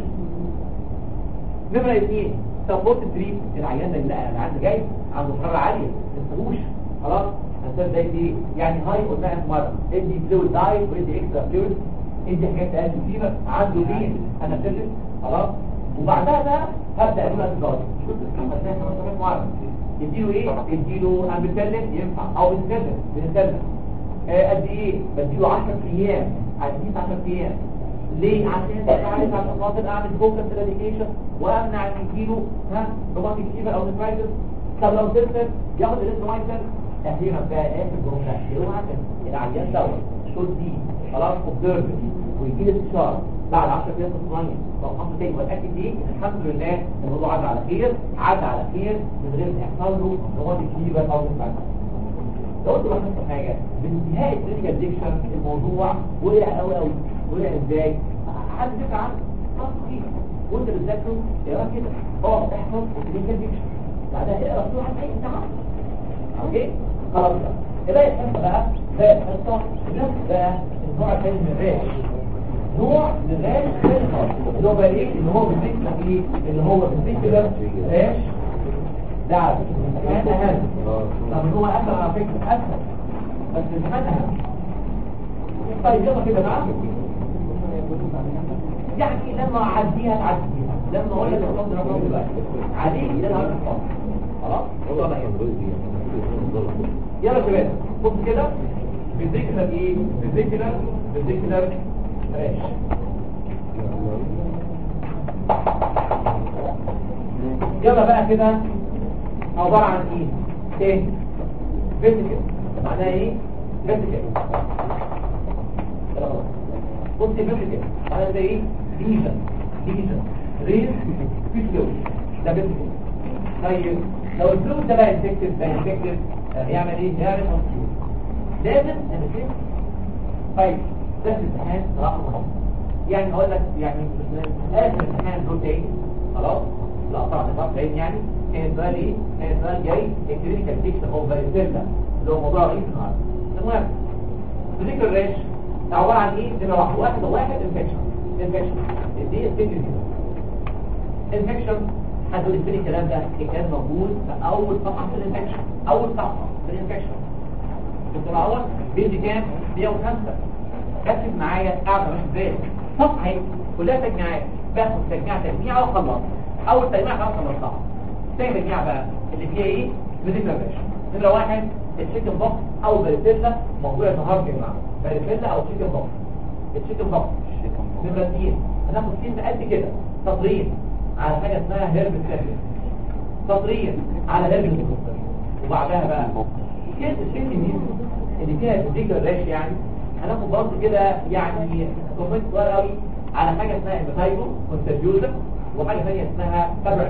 نمرة اثنين سبورت تريب العيان ده لا العيان ده جاي عنده حرارة عالية ما تنسوش خلاص هنسال زي دي يعني هاي قلنا لك مرة ادي فلويد دايت وادي اكسترا فلويد ادي حاجات تقل فيبر عنده لين انا بتلت خلاص وبعدها بقى هبدا اقول لك الجاز شفت الكلمه ازاي خلاص مرة اديله ايه اديله امبيتلين ينفع او بنسلم بنسلم آه قد ايه بديله 10 ايام عايزين 10 ايام ليه عشان تعرف عشان خاطر اعمل فوكس ريديكيشن وامنع ان يجيله ها روماتيك فيبر او نفرايتس طب لو سيستم ياخد الاسمايسن اخيرا بقى اخر جمله اوعى العيان دوت شوت دي خلاص اوبزرف ويجي لي استشاره بعد 10 ايام ثانيه لو حصل تاني واتاكد ايه الحمد لله الموضوع عدى على خير عدى على خير من غير ما يحصل له روماتيك فيبر او نفرايتس لو انتوا لاحظتوا حاجه بانتهاء الكلينيكال ديكشن الموضوع وقع قوي قوي وقع ازاي حد فكره عنه خلاص صحيح وانت بتذاكره اقرا كده اه احفظ الكلينيكال ديكشن بعدها اقرا بسرعه اي انت عارف اوكي خلاص بقى باقي الحصه بقى باقي الحصه نفس بقى النوع الثاني من الراش نوع من الراش ثاني خالص اللي هو بقى ايه اللي هو بالذكر ايه اللي هو بالذكر راش ده على فكره الامتحان اهم طب هو اسهل على فكره اسهل بس الامتحان اهم طيب يلا كده بقى يعني لما اعديها تعديها لما اقول لك الفضل رقم دلوقتي عليك ده انا هعرف خلاص طبعا يلا شباب بص كده بالذكر ايه بالذكر بالذكر ماشي يلا بقى كده عبارة عن ايه تاني فيزيكال معناها ايه فيزيكال بص فيزيكال معناها ده ايه ليجن ليجن ريز في فلويد ده فيزيكال طيب لو الفلويد ده بقى انفكتيف ده انفكتيف هيعمل ايه هيعمل انفيوز لازم انفكتيف طيب ده في الامتحان رقم واحد يعني اقول لك يعني اخر امتحان روتين خلاص لا طبعا ده بعيد يعني كان السؤال ايه كان السؤال جاي الكلينيكال ديكشن اوف فاريسيلا اللي هو موضوع رئيسي النهارده المهم تذكر الريش عباره عن ايه نمره واحد واحد واحد انفكشن انفكشن دي الفكره دي انفكشن هتقول لي فين الكلام ده كان موجود في اول صفحه في الانفكشن اول صفحه في الانفكشن كنت الاول بيجي كام 105 ركز معايا اعمل ماشي ازاي صفحه كلها تجميعات باخد تجميع تجميع واخلص اول تجميع خلاص خلصتها تاني تجميع بقى اللي فيها ايه ميديكال ريش نمره واحد التشيكن بوكس او باريسيلا موضوع النهارده يا جماعه باريسيلا او تشيكن بوكس التشيكن بوكس نمرة اثنين هناخد سين قد كده تطرين على حاجة اسمها هيرب سيرفيس تطرين على هيرب وبعدها بقى كده السين دي اللي فيها تديك الريش يعني هناخد برضه كده يعني كومنت صغير قوي على حاجة اسمها المتايبو كونتاجيوزر وحاجة ثانية اسمها فابريك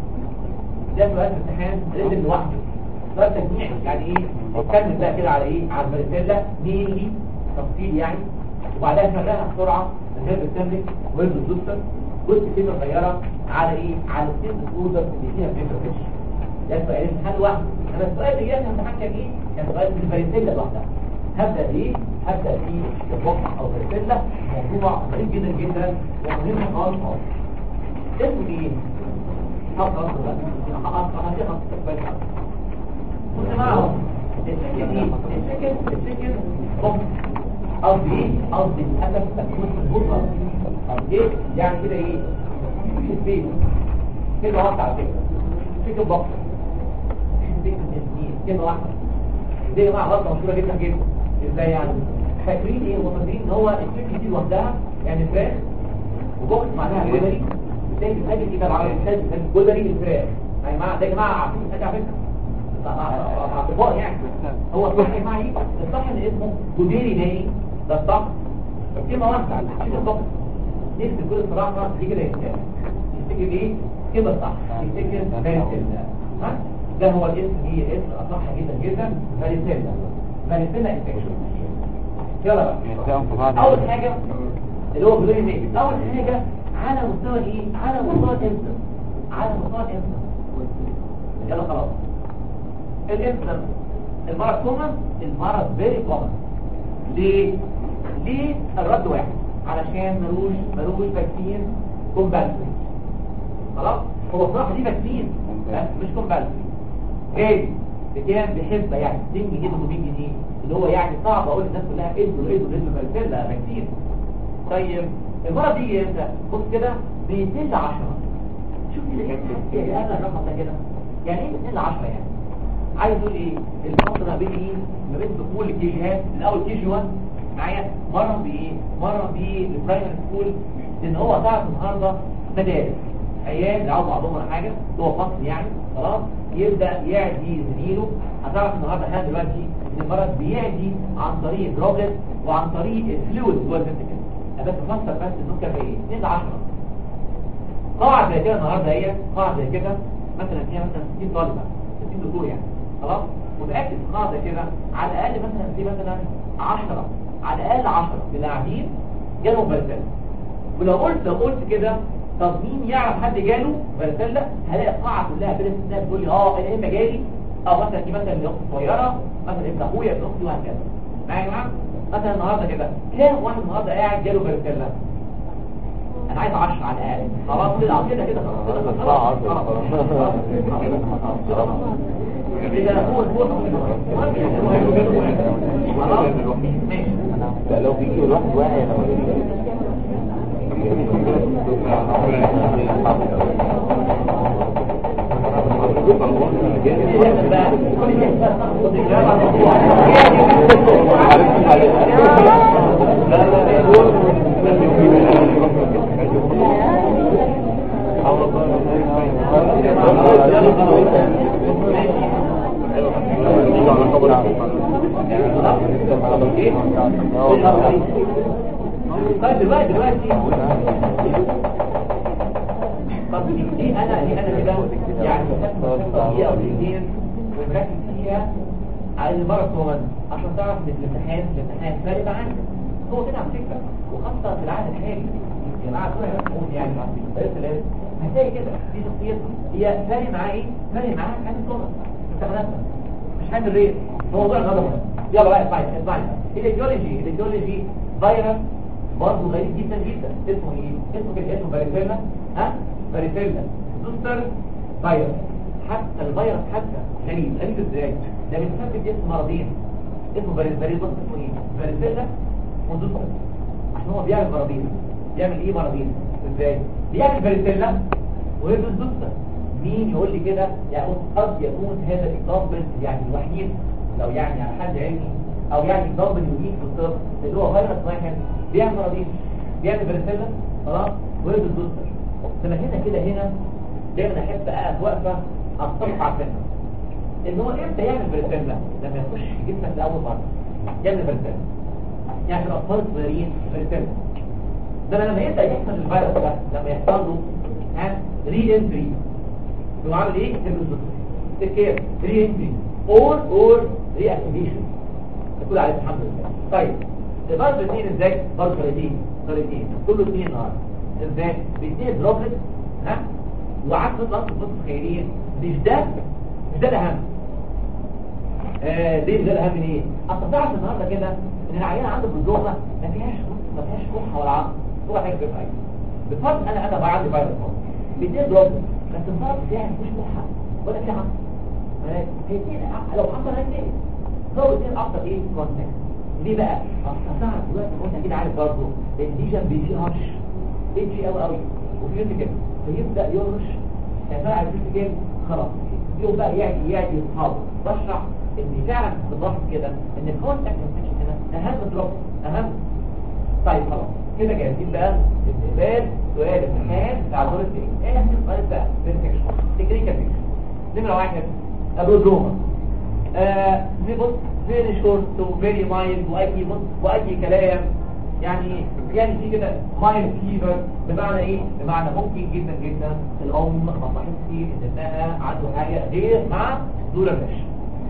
ده سؤال امتحان ريتم لوحده سؤال تجميعي يعني ايه نتكلم بقى كده على ايه على الفاريسيلا مينلي تفصيل يعني وبعدها نفرقها بسرعه من غير التملك ويرد الدكتور جزء كده صغيره على ايه على السيلز اوردر اللي فيها فيبر فيش ده سؤال امتحان لوحده انا السؤال اللي جاي امتحان كان ايه كان سؤال في الفاريسيلا لوحدها هبدا بايه هبدا في البوكس او الفاريسيلا موضوع غريب جدا جدا ومهم خالص خالص اسمه ايه خلاص خلاص بقى خلاص خلاص خلاص كنت معهم السكن ايه السكن السكن بوكس قصدي ايه قصدي للاسف تكون مظبوطه ايه يعني كده ايه في سبيس كده واحده على فكره سكن بوكس في سبيس الاثنين كده واحده دي يا جماعه غلطه مشهوره جدا جدا ازاي يعني فاكرين ايه وفاكرين ان هو السكن دي لوحدها يعني فراخ وبوكس معناها جولري زي الحاجه دي كده على الاساس جولري الفراخ يا جماعه ده يا جماعه عارفين الحاجه على فكره اعتبار يعني هو الصح يا جماعه ايه الصح ان اسمه جوديري ناي ده الصح كلمه واحده شيل الصح نكتب كل صراحه دي كده يتكلم يفتكر ايه كده صح يفتكر فارسيلا ها ده هو الاسم هي اسم صح جدا جدا فارسيلا فارسيلا انفكشن يلا بقى اول حاجه اللي هو جوديري ناي اول حاجه على مستوى ايه على مستوى الانسان على مستوى الانسان يلا خلاص الانسان المرض كومن المرض فيري كومن ليه ليه الرد واحد علشان ملوش ملوش فاكسين كومبالسري خلاص هو صراحه دي فاكسين بس مش كومبالسري ايه بكام بحسبه يعني 2 جنيه 800 جنيه اللي هو يعني صعب اقول للناس كلها ادوا ادوا ادوا فالسيلا فاكسين طيب المرض يجي امتى بص كده ب 2 ل 10 شوف كده ايه هذا الرقم ده كده يعني ايه 2 ل 10 يعني عايز اقول ايه الفرق ما بين ايه ما بين دخول الكيجيهات الاول كي جي 1 معايا مره بايه مره بالبرايمري سكول لان هو تعرف النهارده مدارس عيال يلعبوا بعضهم ولا حاجه هو فصل يعني خلاص يبدا يعدي زميله هتعرف النهارده احنا دلوقتي ان المرض بيعدي عن طريق دروبلت وعن طريق الفلويد جوه الفنتكل انا بس بفسر بس النكته في ايه 2 ل 10 قاعده زي كده النهارده هي قاعده زي كده مثلا فيها مثلا 60 طالبه 60 دكتور يعني خلاص متأكد قاعدة كده على الأقل مثلا دي مثلا 10 على الأقل 10 من اللاعبين جالهم فالسلة ولو قلت لو قلت كده طب مين يعرف حد جاله فالسلة هلاقي القاعة كلها بلا استثناء بتقول لي اه انا اما جالي او مثلا دي مثلا ابن اختي صغيرة مثلا ابن اخويا ابن اختي وهكذا معايا يا جماعه مثلا النهارده كده كام واحد النهارده قاعد جاله فالسلة انا عايز 10 على الاقل خلاص كده كده كده خلاص كده خلاص خلاص لا لو بيجي الواحد واعي انا طيب دلوقتي دلوقتي طب دي انا دي انا كده يعني دقيقه او دقيقتين ونركز فيها على المرض هو عشان تعرف ان الامتحان الامتحان فارق معاك هو كده على فكره وخاصه في العهد الحالي يا جماعه كل هنقول يعني بس هتلاقي كده دي شخصيته هي فارق معاه ايه؟ فارق معاه حاجه صغيره استخدامها مش حامل ريت هو موضوع الغضب يلا بقى اسمعي اسمعي الايديولوجي الايديولوجي فيروس برضه غريب جدا جدا اسمه ايه اسمه كده اسمه فاريسيلا ها فاريسيلا زوستر فيروس حتى الفيروس حتى غريب غريب ازاي ده بيتسبب اسم مرضين اسمه فاريسيلا اسمه ايه فاريسيلا وزوستر عشان هو بيعمل مرضين بيعمل ايه مرضين ازاي بيعمل فاريسيلا ويدرس زوستر مين يقول لي كده يعني قد يكون هذا الاكزامبل يعني الوحيد لو يعني على حد علمي او يعني اكزامبل يوجد في الطب اللي هو فيروس واحد بيعمل رضيف بيعمل برسلة خلاص ويرد الدوستر لما هنا كده هنا دايما احب اقف واقفه اطلق على الفيلم ان هو امتى يعمل برسلة لما يخش جسمك لاول مره يعمل برسلة يعني في الاطفال الصغيرين برسلة ده لما يبدا يحصل الفيروس ده لما يحصل له ها ري انتري بمعنى ايه تكير ري انتري اور اور ري اكتيفيشن تقول عليه الحمد لله طيب برضه الاثنين ازاي برضه طريقتين طريقتين كله اثنين النهارده ازاي باثنين دروبلت ها وعكس ضغط الفصل الخيريه مش ده مش ده الاهم آه ليه ده الاهم ليه اصل تعرف النهارده كده ان العيان عنده بلوغه ما فيهاش ما فيهاش كحه ولا عظم هو حاجه بتبقى ايه بفرض انا انا بقى عندي فيروس اهو باثنين دروبلت بس الفرق بتاعي مش كحه ولا في عظم الاثنين لو حصل الاثنين هو الاثنين افضل ايه كونتاكت ليه بقى اصل تعرف دلوقتي وانت كده عارف برضه الليجن بيجي هرش بيجي قوي قوي وفي يوم كده فيبدا يرش فبقى الفيلم كده خلاص يوم بقى يعني يعني يصحاب بشرح ان فعلا بالضبط كده ان الكونتاكت هنا اهم دروب اهم طيب خلاص كده جاهزين بقى استقبال سؤال امتحان بتاع دور التاني ايه اهم السؤال بقى بيرفكشن تكنيكال فيكشن نمره واحد ابرودروما آه نبص فيري شورت وفيري مايلد واي بص واي كلام يعني يعني في كده مايلد فيفر بمعنى ايه بمعنى ممكن جدا جدا الام ما تحسش ان ابنها عنده حاجه غير مع دور الرش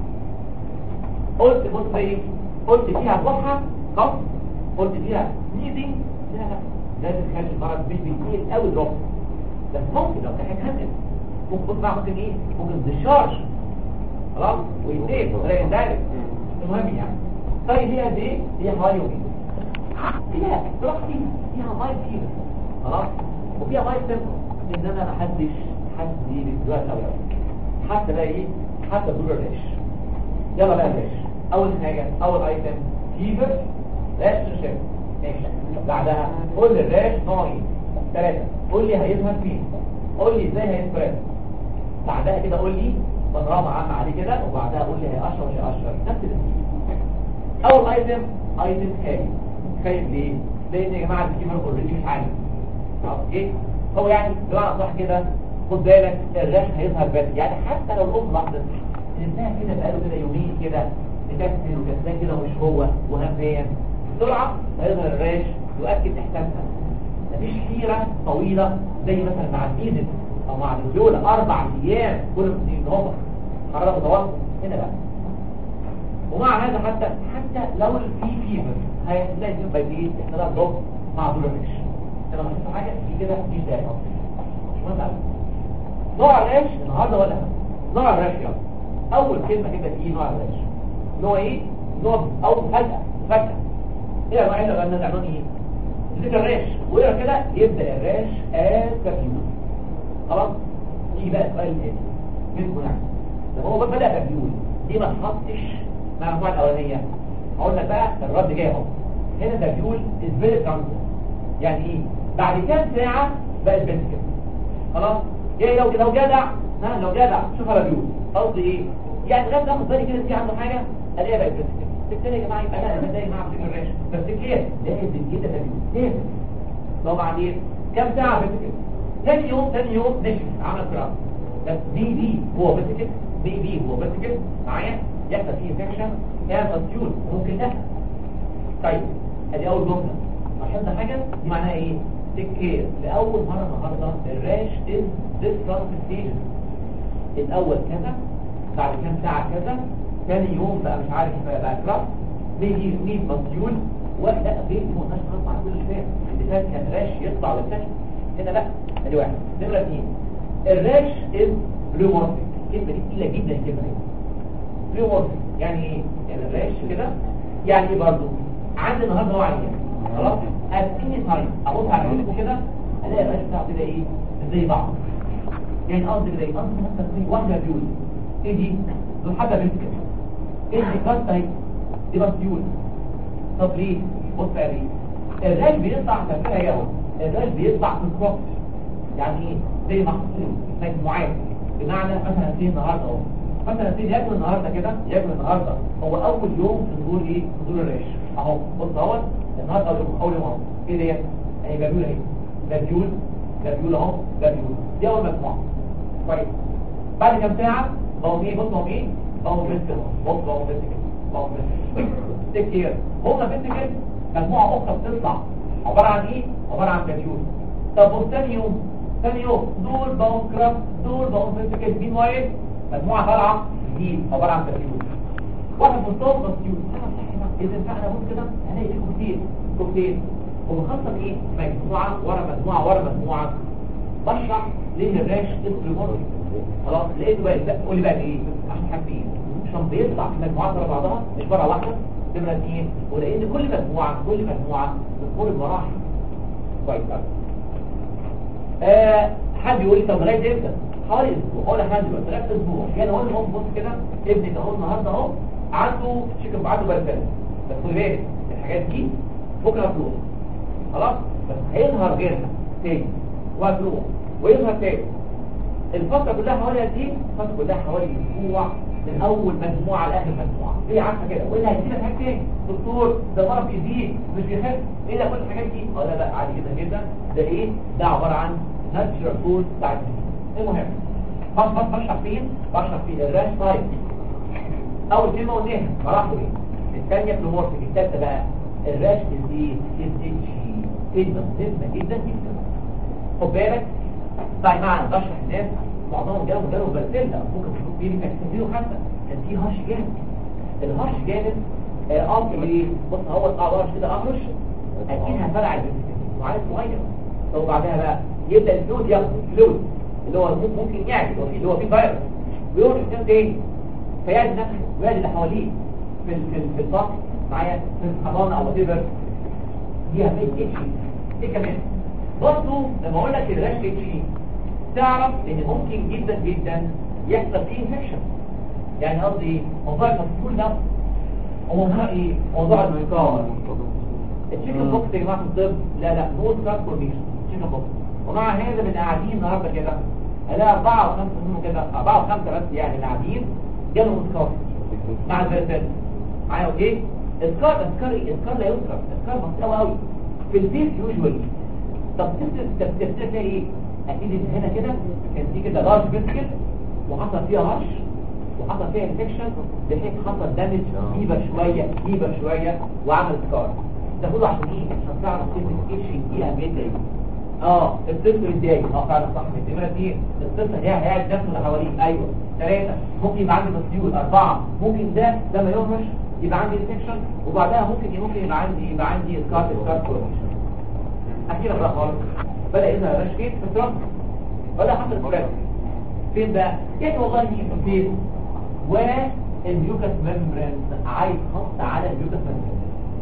قلت بص ايه قلت فيها كحه قف قلت فيها سنيزنج لا لا لازم تخلي المرض مش بيتقيل قوي دروب بس ممكن لو كان هتهندل ممكن بص بقى ممكن ايه ممكن ديشارج خلاص ويسيب غير ذلك المهم يعني طيب هي قد ايه هي حوالي يومين فيها تروح فيها فيها ماي فيها خلاص وفيها ماي سيمبل ان انا ما حدش حد دلوقتي او حتى بقى ايه حتى دور الريش يلا بقى الريش اول حاجه اول ايتم فيفر راش شيب ماشي بعدها قول لي الراش نوع ايه ثلاثه قول لي هيظهر فين قول لي ازاي هيتفرد بعدها كده قول لي بانوراما عامه عليه كده وبعدها قول لي هيقشر مش هيقشر نفس الترتيب اول ايتم ايتم خايف خايف ليه لان يا جماعه الكيمر اوريدي مش عالي اوكي هو يعني بمعنى صح كده خد بالك الراش هيظهر بدري يعني حتى لو الام لاحظت ان ابنها كده بقاله كده يومين كده مكسل وكسلان كده ومش هو وهميان بسرعه هيظهر الراش يؤكد احساسها مفيش حيره طويله زي مثلا مع الميزل او مع الفيولا اربع ايام كل ما هم حراره متوسط هنا بقى ومع هذا حتى حتى لو في فيفر هيلاقي فيه بايدين احنا ضغط مع دول الريش انا ما شفت حاجه في كده مفيش داعي مش مهم قوي نوع الريش النهارده ولا نوع الريش يلا اول كلمه كده في نوع الريش نوع ايه نوع او فجاه فجاه ايه انواع اللي غنى عنوان ايه ذكر الريش ويقرا كده يبدا الريش از كفيول خلاص يجي بقى السؤال الثاني منكم يعني لو هو بدا كفيول دي ما تحطش مع المجموعه الاولانيه اقول لك بقى الرد جاي اهو هنا ده بيقول اسبيريت ترانزيت يعني ايه بعد كام ساعه بقت بنت كده خلاص يعني لو لو جدع ها لو جدع شوف انا بيقول قصدي ايه يعني لغايه ما اخد بالي كده في عنده حاجه الاقيها بقت بنت كده بالتالي يا جماعه يبقى انا بتضايق مع فكر الريش بس كده لازم كده ده بيقول لازم لو بعدين كام ساعه بنت كده ثاني يوم ثاني يوم نشف عمل كراس بس بي بي هو بس كده بي بي هو بس كده معايا يحصل فيه انفكشن كان مسجون ممكن ده طيب ادي اول جمله لاحظنا حاجه دي معناها ايه تيك كير لاول مره النهارده الراش از ديفرنت ستيجز الاول كذا بعد كام ساعه كذا ثاني يوم بقى مش عارف بقى كراس بيجي مين مسجون ولا غير مناش خاص مع كل شيء اللي فات كان راش يطلع ويكتشف هنا لا ادي واحد نمره اثنين الراش از بلومورفيك الكلمه دي تقيله جدا الكلمه دي بلومورفيك يعني ايه يعني الريش كده يعني ايه برضه عندي النهارده هو عيان خلاص اديني تايم ابص على الريش كده الاقي الريش بتاعه كده ايه زي بعض يعني قصدي كده ايه قصدي مثلا في واحده بيقول ايه دي دول حاجه بنت كده ايه دي كانت اهي دي بس بيقول طب ليه بص يا ريس الريش بيطلع تفكيرها ايه اهو الريش بيطلع في الكروب يعني ايه زي محصول مجموعات بمعنى مثلا في النهارده اهو مثلا سيدي ياكل النهارده كده ياكل النهارده هو اول يوم في ظهور ايه في ظهور الريش اهو بص اهو النهارده اول يوم اول يوم اهو ايه ديت اهي بابيول اهي بابيول بابيول اهو بابيول دي اول مجموعه كويس بعد كام ساعه بقوا مين بص بقوا مين بقوا فيستيكل بص بقوا فيستيكل بقوا فيستيكل تيك كير هما فيستيكل مجموعه اخرى بتطلع عباره عن ايه عباره عن بابيول طب بص تاني يوم ثاني يوم دول بقوا كراب دول بقوا فيستيكل مين وايه مجموعه طالعه جديد عباره عن بابيول واحد من طوب بسيوت اذا فعلا بص كده هلاقي فيه كوكتيل كوكتيل ومخصص ايه مجموعه ورا مجموعه ورا مجموعه بشرح ليه الراش اسمه خلاص لقيت بقى لا قول لي بقى ايه عشان حاجتين عشان بيطلع في مجموعات ورا بعضها مش مره واحده نمره اثنين ولان كل مجموعه كل مجموعه بتمر بمراحل كويس قوي آه حد يقول لي طب لغايه امتى حوالي اسبوع اقول لحد دلوقتي لغايه اسبوع يعني اقول لهم بص كده ابنك اهو النهارده اهو عنده شيكن عنده برسل بس خد بالك الحاجات دي بكره هتروح خلاص بس هيظهر غيرها تاني وهتروح ويظهر تاني الفترة كلها حوالي قد ايه؟ الفترة كلها حوالي اسبوع من اول مجموعة لاخر مجموعة ليه عارفة كده واللي هيزيدك حاجة تاني دكتور ده مرض بيزيد مش بيخف ايه ده كل الحاجات دي؟ اه لا لا عادي جدا جدا ده ايه؟ ده عبارة عن ناتشرال كود بتاع الجسم المهم بص بص بشرح فين؟ بشرح فين الراش تايب اول كلمة قلناها مراحل ايه؟ الثانية بلومورفيك الثالثة بقى الراش از ايه؟ از اتشي كلمة مهمة جدا جدا خد بالك طيب معنا بشرح الناس معظمهم جالهم جالهم بارسيلا ممكن تشوف بيه كان حتى كان في هرش جامد الهرش جامد اه ايه بص هو الهرش كده اهرش اكيد هفرع البنسلين وعايز صغير طب بعدها بقى يبدا الفلويد ياخد الفلويد اللي هو ممكن يعني اللي هو فيه اللي هو فيه فيروس ويروح الكلام تاني فيعد نفسه ويعد اللي حواليه في في في الضغط معايا في الحضانه او وات ايفر دي هتلاقي اتش ايه كمان برضه لما اقول لك الراش اتش تعرف ان ممكن جدا جدا يحصل فيه انفكشن يعني قصدي ايه موضوع الفصول ده وموضوع ايه موضوع الانكار التشيكن بوكس يا جماعه في الطب لا لا نو سكار فورميشن تشيكن بوكس ومع هذا من قاعدين النهارده كده هلاقي أربعة وخمسة منهم كده أربعة وخمسة بس يعني اللي قاعدين جالهم سكار مع الفيرسال معايا اوكي السكار السكار ايه السكار لا يذكر السكار بسيط قوي في الفيس يوجوالي طب تفسر تفسير فيها ايه اكيد ان هنا كده كان في كده لارج فيسكل وحصل فيها هرش وحصل فيها انفكشن بحيث حصل دامج فيبر شويه فيبر شويه وعمل سكار ده كله عشان ايه عشان تعرف كلمه اتش دي اهميتها ايه اه الطفل ازاي اه فعلا صح نمره اثنين الطفل ده هيقعد نفسه اللي حواليه ايوه ثلاثه ممكن يبقى عندي مسيول اربعه ممكن ده لما يهرش يبقى عندي انفكشن وبعدها ممكن ممكن يبقى عندي يبقى عندي سكار سكار فورميشن اخيرا بقى خالص بدأ يظهر رش فين في الترمب بدأ حصل سكر فين بقى يعني والله مين فين والميوكس ممبرين عايز خط على الميوكس ممبرين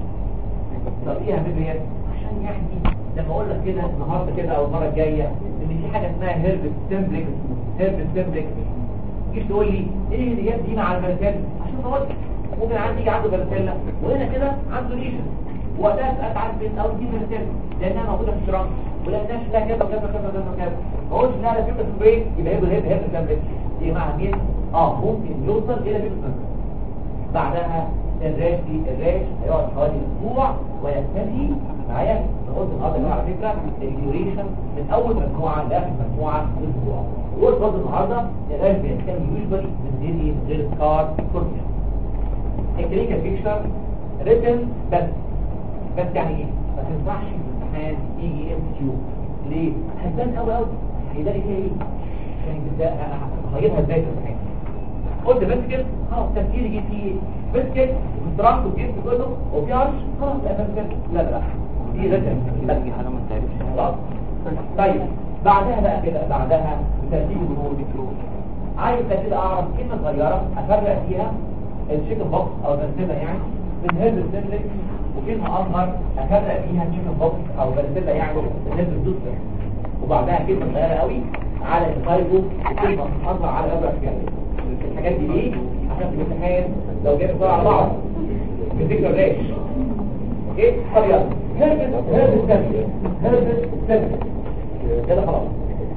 طب ايه اهمية عشان يعني لما اقول لك كده النهارده كده او المره الجايه ان في حاجه اسمها هيرب سيمبلكس هيرب سيمبلكس تجيش تقول لي ايه اللي جاب دي مع الفرسيلا عشان اقول لك ممكن عندي يجي عنده فرسيلا وهنا كده عنده ليشن وقتها سألت عن بنت او دي فرسيلا لانها موجوده في الشرنك ولقيناش لها كذا وكذا وكذا وكذا وكذا ما قلتش انها لا فيبر سبراي يبقى هي هيرب هيرب سيمبلكس دي مع مين اه ممكن يوصل الى فيبر سبراي بعدها الراش دي الراش هيقعد حوالي اسبوع وينتهي معايا انا قلت النهارده يا جماعه على فكره الديوريشن من اول مجموعه لاخر مجموعه اسبوع وقلت برضه النهارده الراش بيتكلم يوجوالي من غير ايه من غير سكار فورميشن الكلينيكال بيكتشر ريتن بس بس يعني ايه ما تنفعش في الامتحان يجي ام كيو ليه هتبان قوي قوي هيلاقي فيها ايه يعني ده هجيبها ازاي في الامتحان قلت بسكت خلاص تفكير يجي فيه بسكت وسترانك والجسم كله وفي عرش خلاص لا بسكت لا لا لا دي ريتن بس حاجة ما تعرفش خلاص طيب بعدها بقى كده بعدها بترتيب الامور عايز كده اعرف كلمه صغيره افرق فيها التشيكن بوكس او البرسيلا يعني من هيرب سيمبلكس وكلمه اصغر افرق فيها التشيكن بوكس او البرسيلا يعني من هيرب دوسر وبعدها كلمه صغيره قوي على الفايبو وكلمه اصغر على الابر كامل الحاجات دي ليه عشان في الامتحان لو جاي بسرعه على بعض بتذكر ليش اوكي طب يلا هيرب هيرب سيمبلكس هيرب سيمبلكس كده خلاص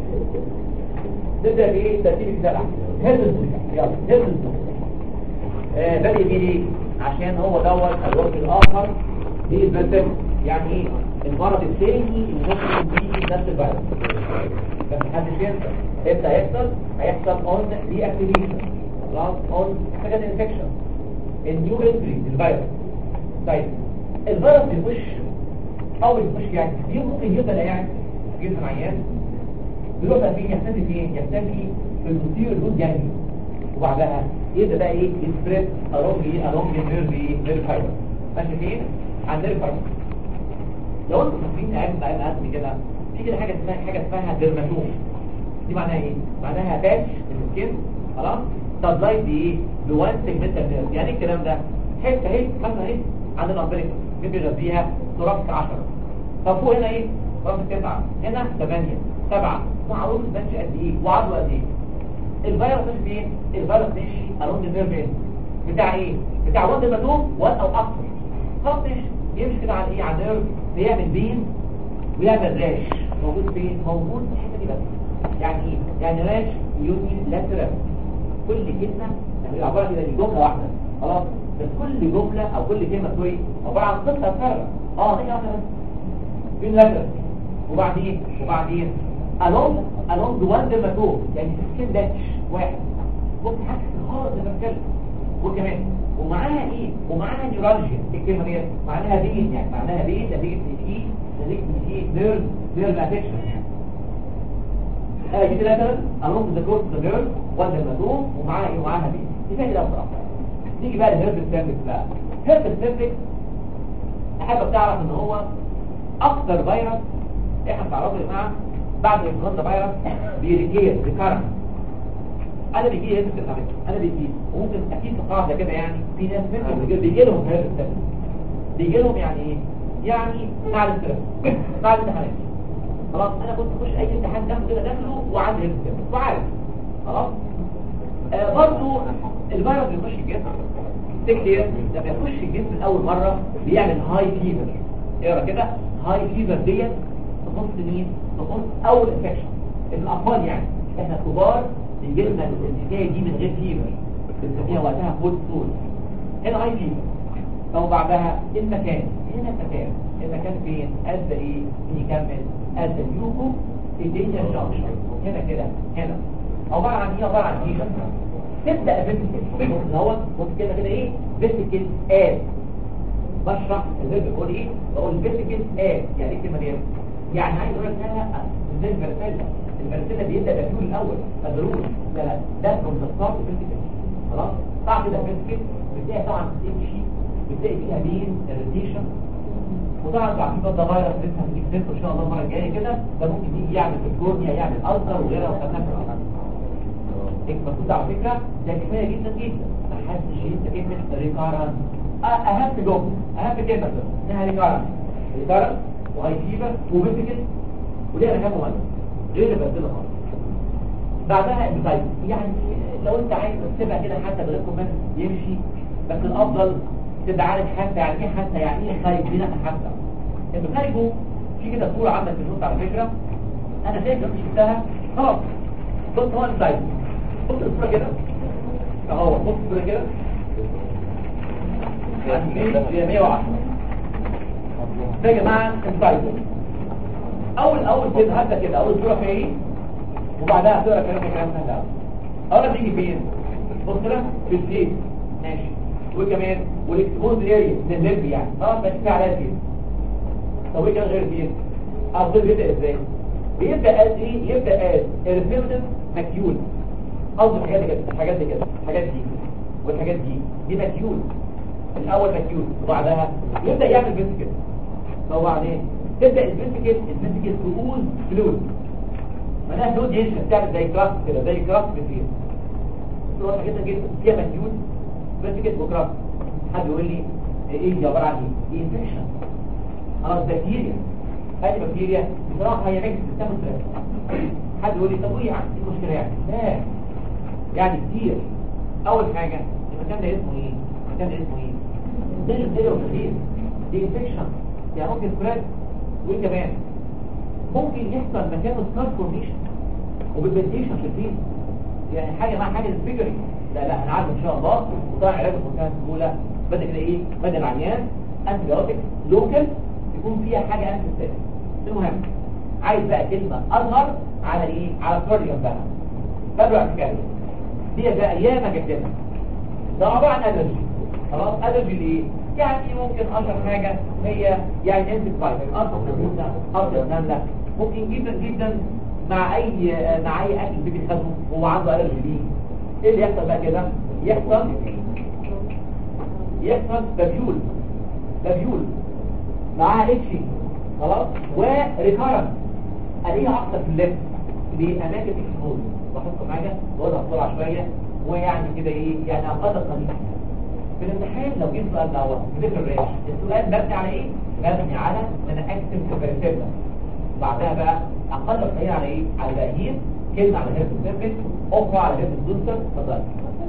نبدا بايه ترتيب الكتاب هيرب يلا هيرب آه بدأ بيه ليه؟ عشان هو دوت الوقت الآخر للبرسم يعني ايه المرض الثاني اللي ممكن يجي نفس الفيروس بس محدش ينسى امتى هيحصل هيحصل اون دي اكتيفيشن خلاص اون سكند انفكشن النيو انتري الفيروس طيب الفيروس بيخش اول يخش يعني دي ممكن يفضل قاعد في جسم عيان بيروح بقى فين يختفي فين يختفي في المثير الجود يعني وبعدها يبدا بقى ايه يسبريد along ايه along the nerve ايه nerve fiber ماشي فين على النيرف fiber لو انتم فاكرين قاعد بقى قاعد كده في كده حاجه اسمها حاجه اسمها ديرماتوم دي معناها ايه معناها باتش السكين خلاص سبلايت بايه بوان سيجمنتال نيرف يعني ايه الكلام ده حته اهي مثلا اهي عند الامبريكا مين بيغذيها ثوراسيك 10 طب فوق هنا ايه ثوراسيك 9 هنا 8 7 معروف الباتش قد ايه وعرضه قد ايه الفيروس ماشي فين الفيروس ماشي along the nerve end. بتاع ايه بتاع وان ديرماتوم وان او اكتر خلاص ماشي يمشي كده على ايه على النيرف بيعمل بين ويعمل راش موجود فين موجود في الحته دي بس يعني ايه يعني راش يوني لاترال كل كلمه يعني عباره كده دي جمله واحده خلاص بس كل جمله او كل كلمه سوري عباره عن قصه فرق اه دي واحده بس يوني لاترال وبعدين وبعدين along along the one dermatome يعني سكين داتش واحد بص حاجه خالص اللي بتكلم وكمان ومعاها ايه ومعاها نيورالجيا الكلمه دي معناها بين يعني معناها بين نتيجه ان في نتيجه ان في نيرف نيرف افكشن اه دي ثلاثه along the course of the nerve one dermatome ومعاها ايه ومعاها بين دي فاهم ده بصراحه نيجي بقى للهيرب سيرفكس بقى هيرب سيرفكس احب تعرف ان هو اكتر فيروس احنا تعرفوا يا جماعه بعد الانفلونزا فيروس بيريكير ريكارنت انا بيجي لي هيربس على فكره انا بيجي وممكن اكيد في قاعده كده يعني في ناس منهم بيجي, بيجي لهم هيربس بيجي لهم يعني ايه يعني مع الاسترس مع الامتحانات خلاص انا كنت اخش اي امتحان داخله كده داخله وعندي هيربس وعارف خلاص آه برضه الفيروس بيخش الجسم تفتكر لما يخش الجسم اول مره بيعمل هاي فيفر اقرا كده هاي فيفر ديت تخص مين تخص اول انفكشن الاطفال يعني احنا كبار بيجي لنا الحكايه دي من غير فيفر بنسميها وقتها فود سول هنا هاي فيفر او بعدها المكان هنا المكان المكان فين ادى ايه يكمل ادى اليوكو ايدينا جانكشن هنا كده هنا عباره عن ايه عباره عن ايه تبدا فيستيكل بص هو بص كده كده ايه فيستيكل اد بشرح ازاي بقول ايه بقول فيستيكل اد يعني ايه الكلمه دي يعني عايز اقول لك انا زي البرسله البرسله بيبدا بالفيول الاول فضروري لا لا ده من ستارت فيستيكل خلاص بعد كده فيستيكل بتلاقي طبعا تمشي بتلاقي فيها بين الريتيشن وطبعا بعد كده ده فيروس لسه هنجيب سيرته ان شاء الله المره الجايه كده ده ممكن يجي يعمل في الكورنيا يعمل التر وغيرها وخدناها في الأمر. المفروض على فكرة ده كفاية جدا جدا ما حدش ينسى كلمة ريكارن أهم جملة أهم كلمة بس إنها ريكارن ريكارن وهاي فيبر وبيسكت وليها رقم مهم غير البدلة خالص بعدها البيتايب يعني لو انت عايز تسيبها كده حتى بغير كومنت يمشي بس الافضل تبقى عارف حتى يعني ايه حتى يعني ايه خارج دي حتى البيتايبو في كده صورة عندك في النص على فكرة انا شايف لو شفتها خلاص بص هو البيتايبو بص الصورة كده اهو بص الصورة كده هي 110 ده يا جماعة البيتايبو اول اول كده هبدا كده اول صورة فيها ايه وبعدها هتقرا كلام كلام سهل قوي اول بتيجي فين بص كده في الفيس ماشي وكمان والاكسبوز اريا ده الليمب يعني خلاص ماشي في عليها فين طب ايه كان غير فين افضل بيبدا ازاي بيبدا قد ايه يبدا قد الريفيرتيف مكيول قصدي الحاجات دي كده الحاجات دي كده الحاجات دي والحاجات دي دي مكيول الاول مكيول وبعدها يبدا يعمل فيسكل طب وبعدين تبدا الفيسكل الفيسكل تقول فلويد معناها فلويد ينشف تعمل زي كراست كده زي كراست كتير تروح كده جدا فيها مكيول فيسكل وكراست حد يقول لي ايه دي عباره عن ايه؟ انفكشن خلاص بكتيريا هذه بكتيريا بصراحه هي ميكس بتاخد حد يقول لي طب وايه يعني ايه المشكله يعني لا يعني كتير اول حاجه المكان ده اسمه ايه المكان ده اسمه ايه ده الفيديو كتير دي انفكشن يعني ممكن سبريد وايه كمان ممكن يحصل مكانه سكار فورميشن وبالبنتيشن في الفيل يعني حاجه مع حاجه الفيجري لا لا هنعالج ان شاء الله وطبعا علاج المنتهى السهوله بدا كده ايه بدا العيان انتي بايوتيك لوكال يكون فيها حاجه انت تستاهل المهم عايز بقى كلمه اظهر على ايه على الكارديوم بقى فابرع كاريو دي بقى ياما جدا ده عباره عن الرجي خلاص الرجي ليه يعني ممكن اشهر حاجه هي يعني انت فايتر اصلا نموذج اصلا نمله ممكن جدا جدا مع اي مع اي اكل بيجي خده هو عنده الرجي ليه ايه اللي يحصل بقى كده يحصل يحصل بابيول بابيول معاها اتشي خلاص وريكارنت الاقيها اكتر في الليفت لاماكن الحدود بحط حاجه واقولها بسرعه شويه ويعني كده ايه يعني اقدر قليل في الامتحان لو جيت سؤال دوت في ذكر الريش السؤال مبني على ايه؟ مبني على ان انا اكتب الفيرتيبلا بعدها بقى اقدر قليل على ايه؟ على الباقيين كلمه على هيرت سيرفيس اخرى على هيرت دوستر اتفضل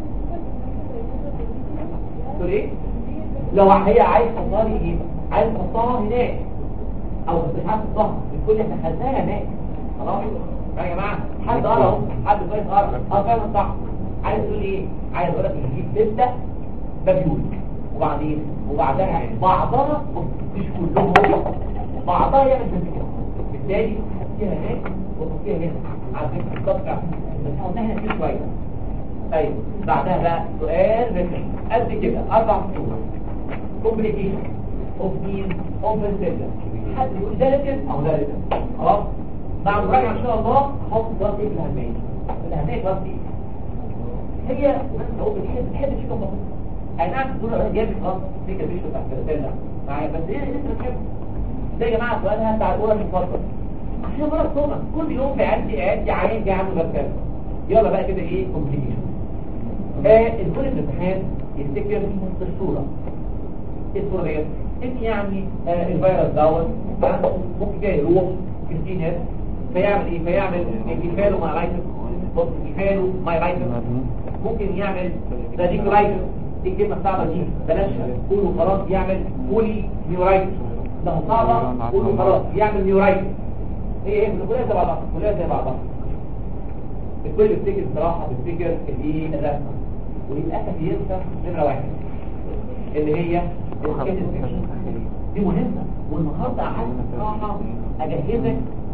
تقول ايه؟ لو هي عايز تحطها لي ايه؟ عايز تحطها هناك او مش عايز تحطها بتقول احنا خدناها هناك خلاص يا جماعه حد قرا اهو حد كويس قرا اه فعلا صح عايز تقول ايه عايز اقول لك نجيب سته بابيول وبعدين وبعدها بعضها مش كلهم بعضها يعمل كده بالتالي تحطيها هناك وتحطيها هنا على فكره القطع بس حطها هنا كده شويه طيب بعدها بقى سؤال رسمي قد كده اربع سطور كومبليكيشن اوف مين اوف حد يقول ده ريتم او ده ريتم خلاص مع مراجعه ان شاء الله هحط كلاس ايه في الاهميه الاهميه كلاس ايه هي بس هو هي بتحب تشوف الموضوع اي نعم دول جامد خلاص فكره مش بتاع الكرتيلا معايا بس هي لسه بتحب ده يا جماعه سؤالها بتاع الاولى المفضل عشان مرض صومه كل يوم في عندي عندي عيان جاي عنده بكتيريا يلا بقى كده ايه كومبليكيشن آه الكل الامتحان يفتكر الصوره ايه الصوره ديت ان يعني آه الفيروس دوت ممكن كده يروح في الجينات فيعمل ايه فيعمل انكفاله مايلايتس بص انكفاله مايلايتس ممكن يعمل راديكولايتس دي الكلمه الصعبه دي بلاشها قولوا خلاص يعمل بولي نيورايتس لو صعبه قولوا خلاص يعمل نيورايتس هي ايه كلها زي بعضها كلها زي بعضها الكل بيفتكر بصراحه بيفتكر الايه الرسمه وللاسف ينسى نمره واحد اللي هي السكين دي مهمه والنهارده عايز بصراحه اجهزك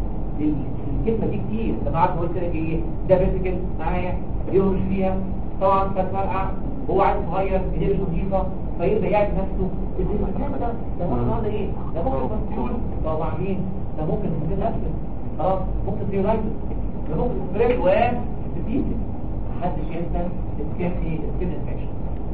للكلمه دي كتير لما قعدت قلت لك ايه ده فيزيكال معايا يهرش فيها طبعا كانت فرقع هو عايز يغير ايديه مش نظيفه فيبدا يعرف نفسه الكلام ده ده ممكن هذا ايه ده ممكن مسؤول طبعا مين ده ممكن تكون نفسه خلاص ممكن سيرايتس ده ممكن سبريد و سبيس محدش ينسى السكين ايه السكين انفكشن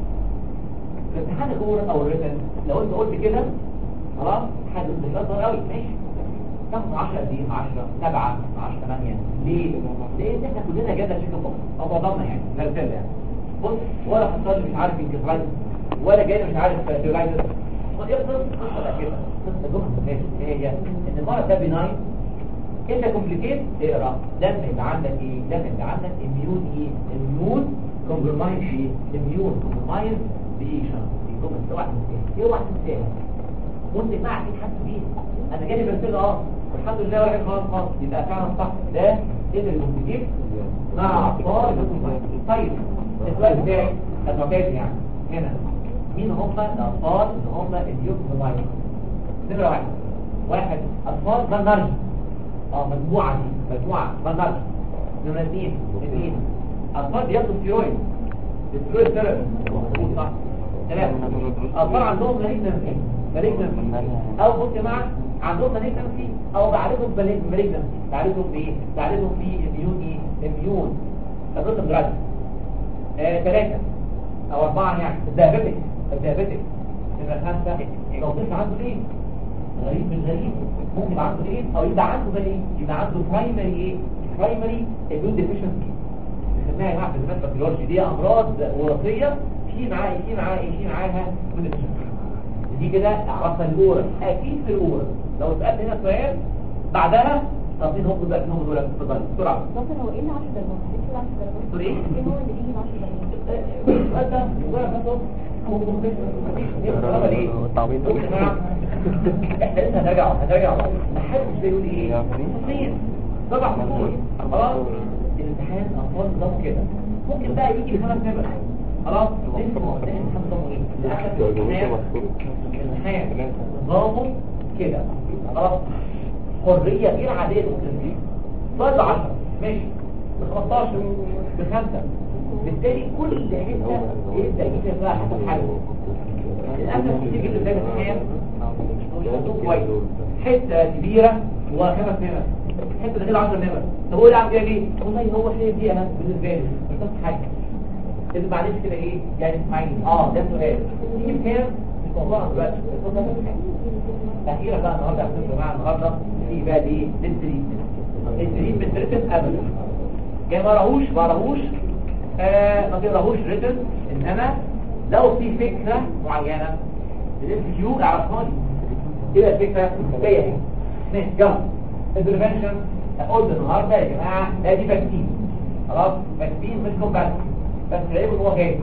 الامتحان الاول او الريتن لو انت قلت كده خلاص حد بيقدر قوي ماشي تاخد 10 قد ايه 10 7 10 8 ليه؟ لان احنا كلنا جدا شكل فوق او معظمنا يعني لا يعني بص ولا حصل مش عارف انكفرايتس ولا جاي مش عارف سيرايتس يقدر قصه كده قصه جمله ماشي هي ان المرض ده بناين انت كومبليكيت اقرا لازم يبقى عندك ايه لازم يبقى عندك اميون ايه اميون كومبرمايز ايه اميون كومبرمايز بيشن يكون اوعى تنساها اوعى تنساها وانت مع اكيد حاسس بيه انا جالي برسل اه والحمد لله واحد خلاص خلاص يبقى فعلا صح ده قدر المنتجين مع اطفال طيب السؤال بتاعي المعتاد يعني هنا مين هم الاطفال اللي هم اليوكومايز نمره واحد واحد اطفال بنرجي اه مجموعه دي مجموعه بنرجي نمره اثنين اثنين اطفال بياخدوا ستيرويد الستيرويد ثيرابي صح ثلاثه اطفال عندهم مالجنسي مالجنسي او بص يا جماعه عندهم مالجنسي او بعالجهم مالجنسي بعالجهم بايه بعالجهم في اميون ايه اميون الرسم دراج آه ثلاثه او اربعه يعني الديابيتك الديابيتك نمره خمسه لو طفل عنده ايه غريب من غريب ممكن يبقى عنده ايه او يبقى عنده بقى ايه يبقى عنده برايمري ايه برايمري اميون ديفيشنسي خدناها يا جماعه في زمان بكتيريولوجي دي امراض وراثيه في معاها في معاها ايه في معاها دي كده اعرفها الاورال اكيد في الاورال لو سالت هنا سؤال بعدها طب مين هم دول هم دول اتفضل بسرعه دكتور هو ايه ال 10 درجات؟ ايه ال 10 درجات؟ تقول ايه؟ ايه هو اللي بيجي ال 10 درجات؟ السؤال ده مجرد بس هو مفيش التعويض احنا لسه هنرجع هنرجع محدش بيقول ايه تصير سبع فصول خلاص الامتحان اطفال نظام كده ممكن بقى يجي خمس نمر خلاص لسه ما قلناش الامتحان نظامه ايه للاسف الامتحان الامتحان نظامه كده خلاص حريه غير عاديه في التنفيذ ضرب 10 ماشي ب 15 ب 5 بالتالي كل حته يبدا يجيب فيها حسب حاجه للاسف كتير جدا زي ما كان مش مش كويس حته كبيره وخمس نمر حته داخل 10 نمر طب هو يلعب فيها ليه؟ والله هو شايف دي انا بالنسبه لي مش نفس حاجه اللي معلش كده ايه يعني اسمعيني اه ده سؤال تجيب كام مش موضوع دلوقتي بس هو ده حاجة. اخيرا بقى النهارده يا جماعه النهارده في بقى ايه للتريتمنت التريتمنت ريتم ابدا يعني ما راهوش ما راهوش آه ما تقراهوش ريتم انما لو في فكره معينه الام كيو اعرفها لي ايه الفكره جايه اهي ماشي يلا البريفنشن قلت النهارده يا جماعه لا دي فاكسين خلاص فاكسين مش كومباتيبل بس العيب ان هو غالي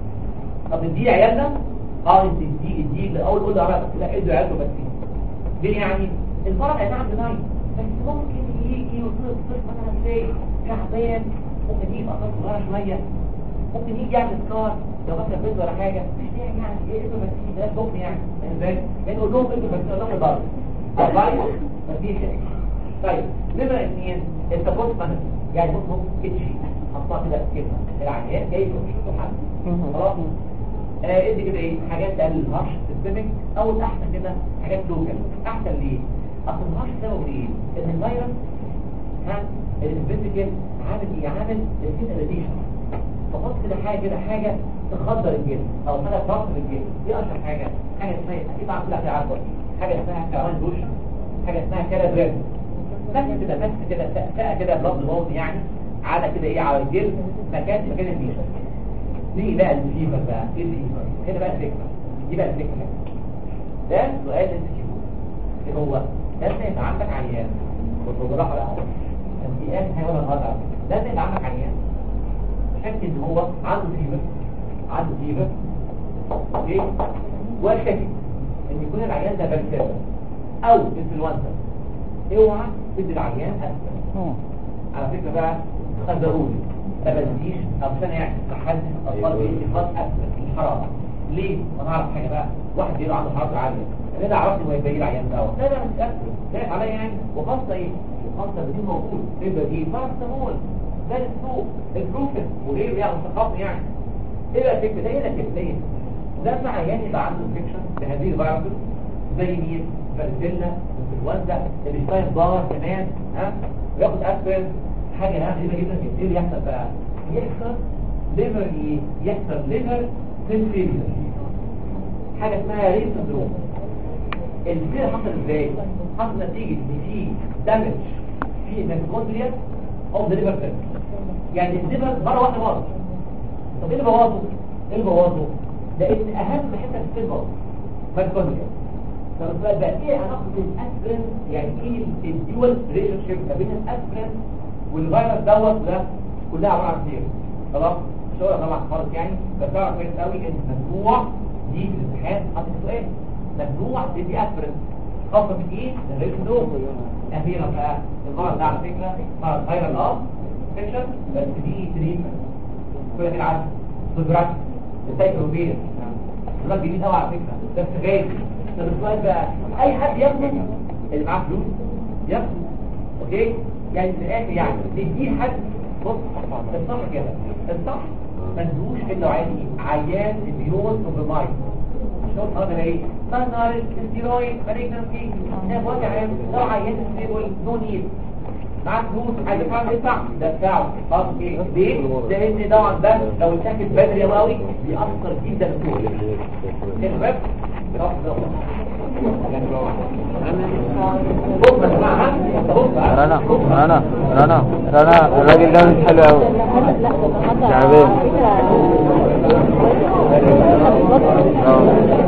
طب نديه عيالنا اه انت اديه اديه الاول قول له عمل لا ادوا عيالته فاكسين ليه يعني المرض هيبقى عنده نايم بس ممكن يجي ويصير طفل مثلا زي تعبان ممكن يجي بأطفال صغيره شويه ممكن يجي يعمل سكار لو مثلا بيض ولا حاجه مش داعي يعني ايه ادوا فاكسين ده الحكم يعني فاهم ازاي؟ يعني نقول لهم ادوا فاكسين لهم الضرب طيب مفيش طيب نمرة اثنين انت كنت مثلا يعني بص اتشي حطها كده كده العيان جاي يشوفه حد خلاص آه ادي كده ايه حاجات تقلل الهرش سيستمك او الاحسن كده حاجات لوكال احسن ليه اصل الهرش سببه ايه ان الفيروس ها الانفستيجيت عامل ايه عامل السيت اديشن فحط كده حاجه كده حاجه تخدر الجلد او حاجه ترطب الجلد دي اشهر حاجه حاجه اسمها اكيد عارف كده عارفه حاجه اسمها كمان دوش حاجه اسمها كالادريب بس كده بس كده سقه كده بلاد موت يعني على كده ايه على الجلد مكان مكان الفيشر دي بقى الفيفر بقى ايه الفيفر هنا بقى الفكره دي بقى الفكره ده سؤال الكيو ايه هو لازم يبقى عندك عيان والجراحه بقى دي اخر حاجه ولا النهارده لازم يبقى عندك عيان شك ان هو عنده فيفر عنده فيفر اوكي وشك ان يكون العيان ده بكتيريا او انفلونزا اوعى تدي العيان اسفل على فكره بقى خزروني ما بديش او عشان يعني حد اطفال بيدي خاص اسفل الحراره ليه؟ ما نعرف حاجه بقى واحد يقول عنده حراره عاليه انا عرفت هو يبقى العيان ده لا لا مش اسفل خايف عليا يعني وخاصه ايه؟ خاصه بدي موجود تبقى دي بارستامول ده السوق البروفن وغيره يعني مستخف يعني ايه بقى الفكره ده ايه ده كده لما عيان يبقى عنده انفكشن بهذه الفيروس زي مين؟ فارسيلا الوزع الاشتاين بار كمان ها وياخد اسبرين حاجه ها غريبه جدا كتير يحصل بقى يحصل ليفر ايه يحصل ليفر سيل حاجه اسمها ريس سندروم الفيل حصل ازاي حصل نتيجه ان في دامج في الميتوكوندريا او ذا ليفر سيل يعني الليفر مره واحده باظ طب ايه اللي بوظه ايه اللي بوظه لان اهم حته في السيل باظ ميتوكوندريا طب السؤال بقى ايه علاقه الاسبرين يعني ايه الديوال ريليشن شيب ما بين الاسبرين والفيروس دوت ده كلها عباره عن ايه خلاص مش هقول طبعا خالص يعني بس اعرف كويس قوي ان ممنوع دي في الامتحان حاطط سؤال ممنوع تدي اسبرين خاصه بايه الريليشن دوم اخيرا بقى المرض ده على فكره مرض فيرال اه انفكشن بس دي تريتمنت كل كده عارف سوبرات السايكلوبير ده جديد قوي على فكره بس غالي طب السؤال بقى اي حد ياخد اللي معاه فلوس ياخد اوكي يعني في الاخر يعني نديه حد بص الصح كده الصح ما ندوش الا عادي عيان اميون كومبرومايز شوف هذا ايه سانال ستيرويد مالجنسي ده وجع عام لو عيان ستيبل نو نيد معاه فلوس عايز يدفع يدفع دفعه خلاص ايه ليه؟ لان طبعا ده لو اتاكد بدري قوي بيأثر جدا في الشباب رنا رنا رنا رنا الراجل ده مش حلو قوي تعبان اه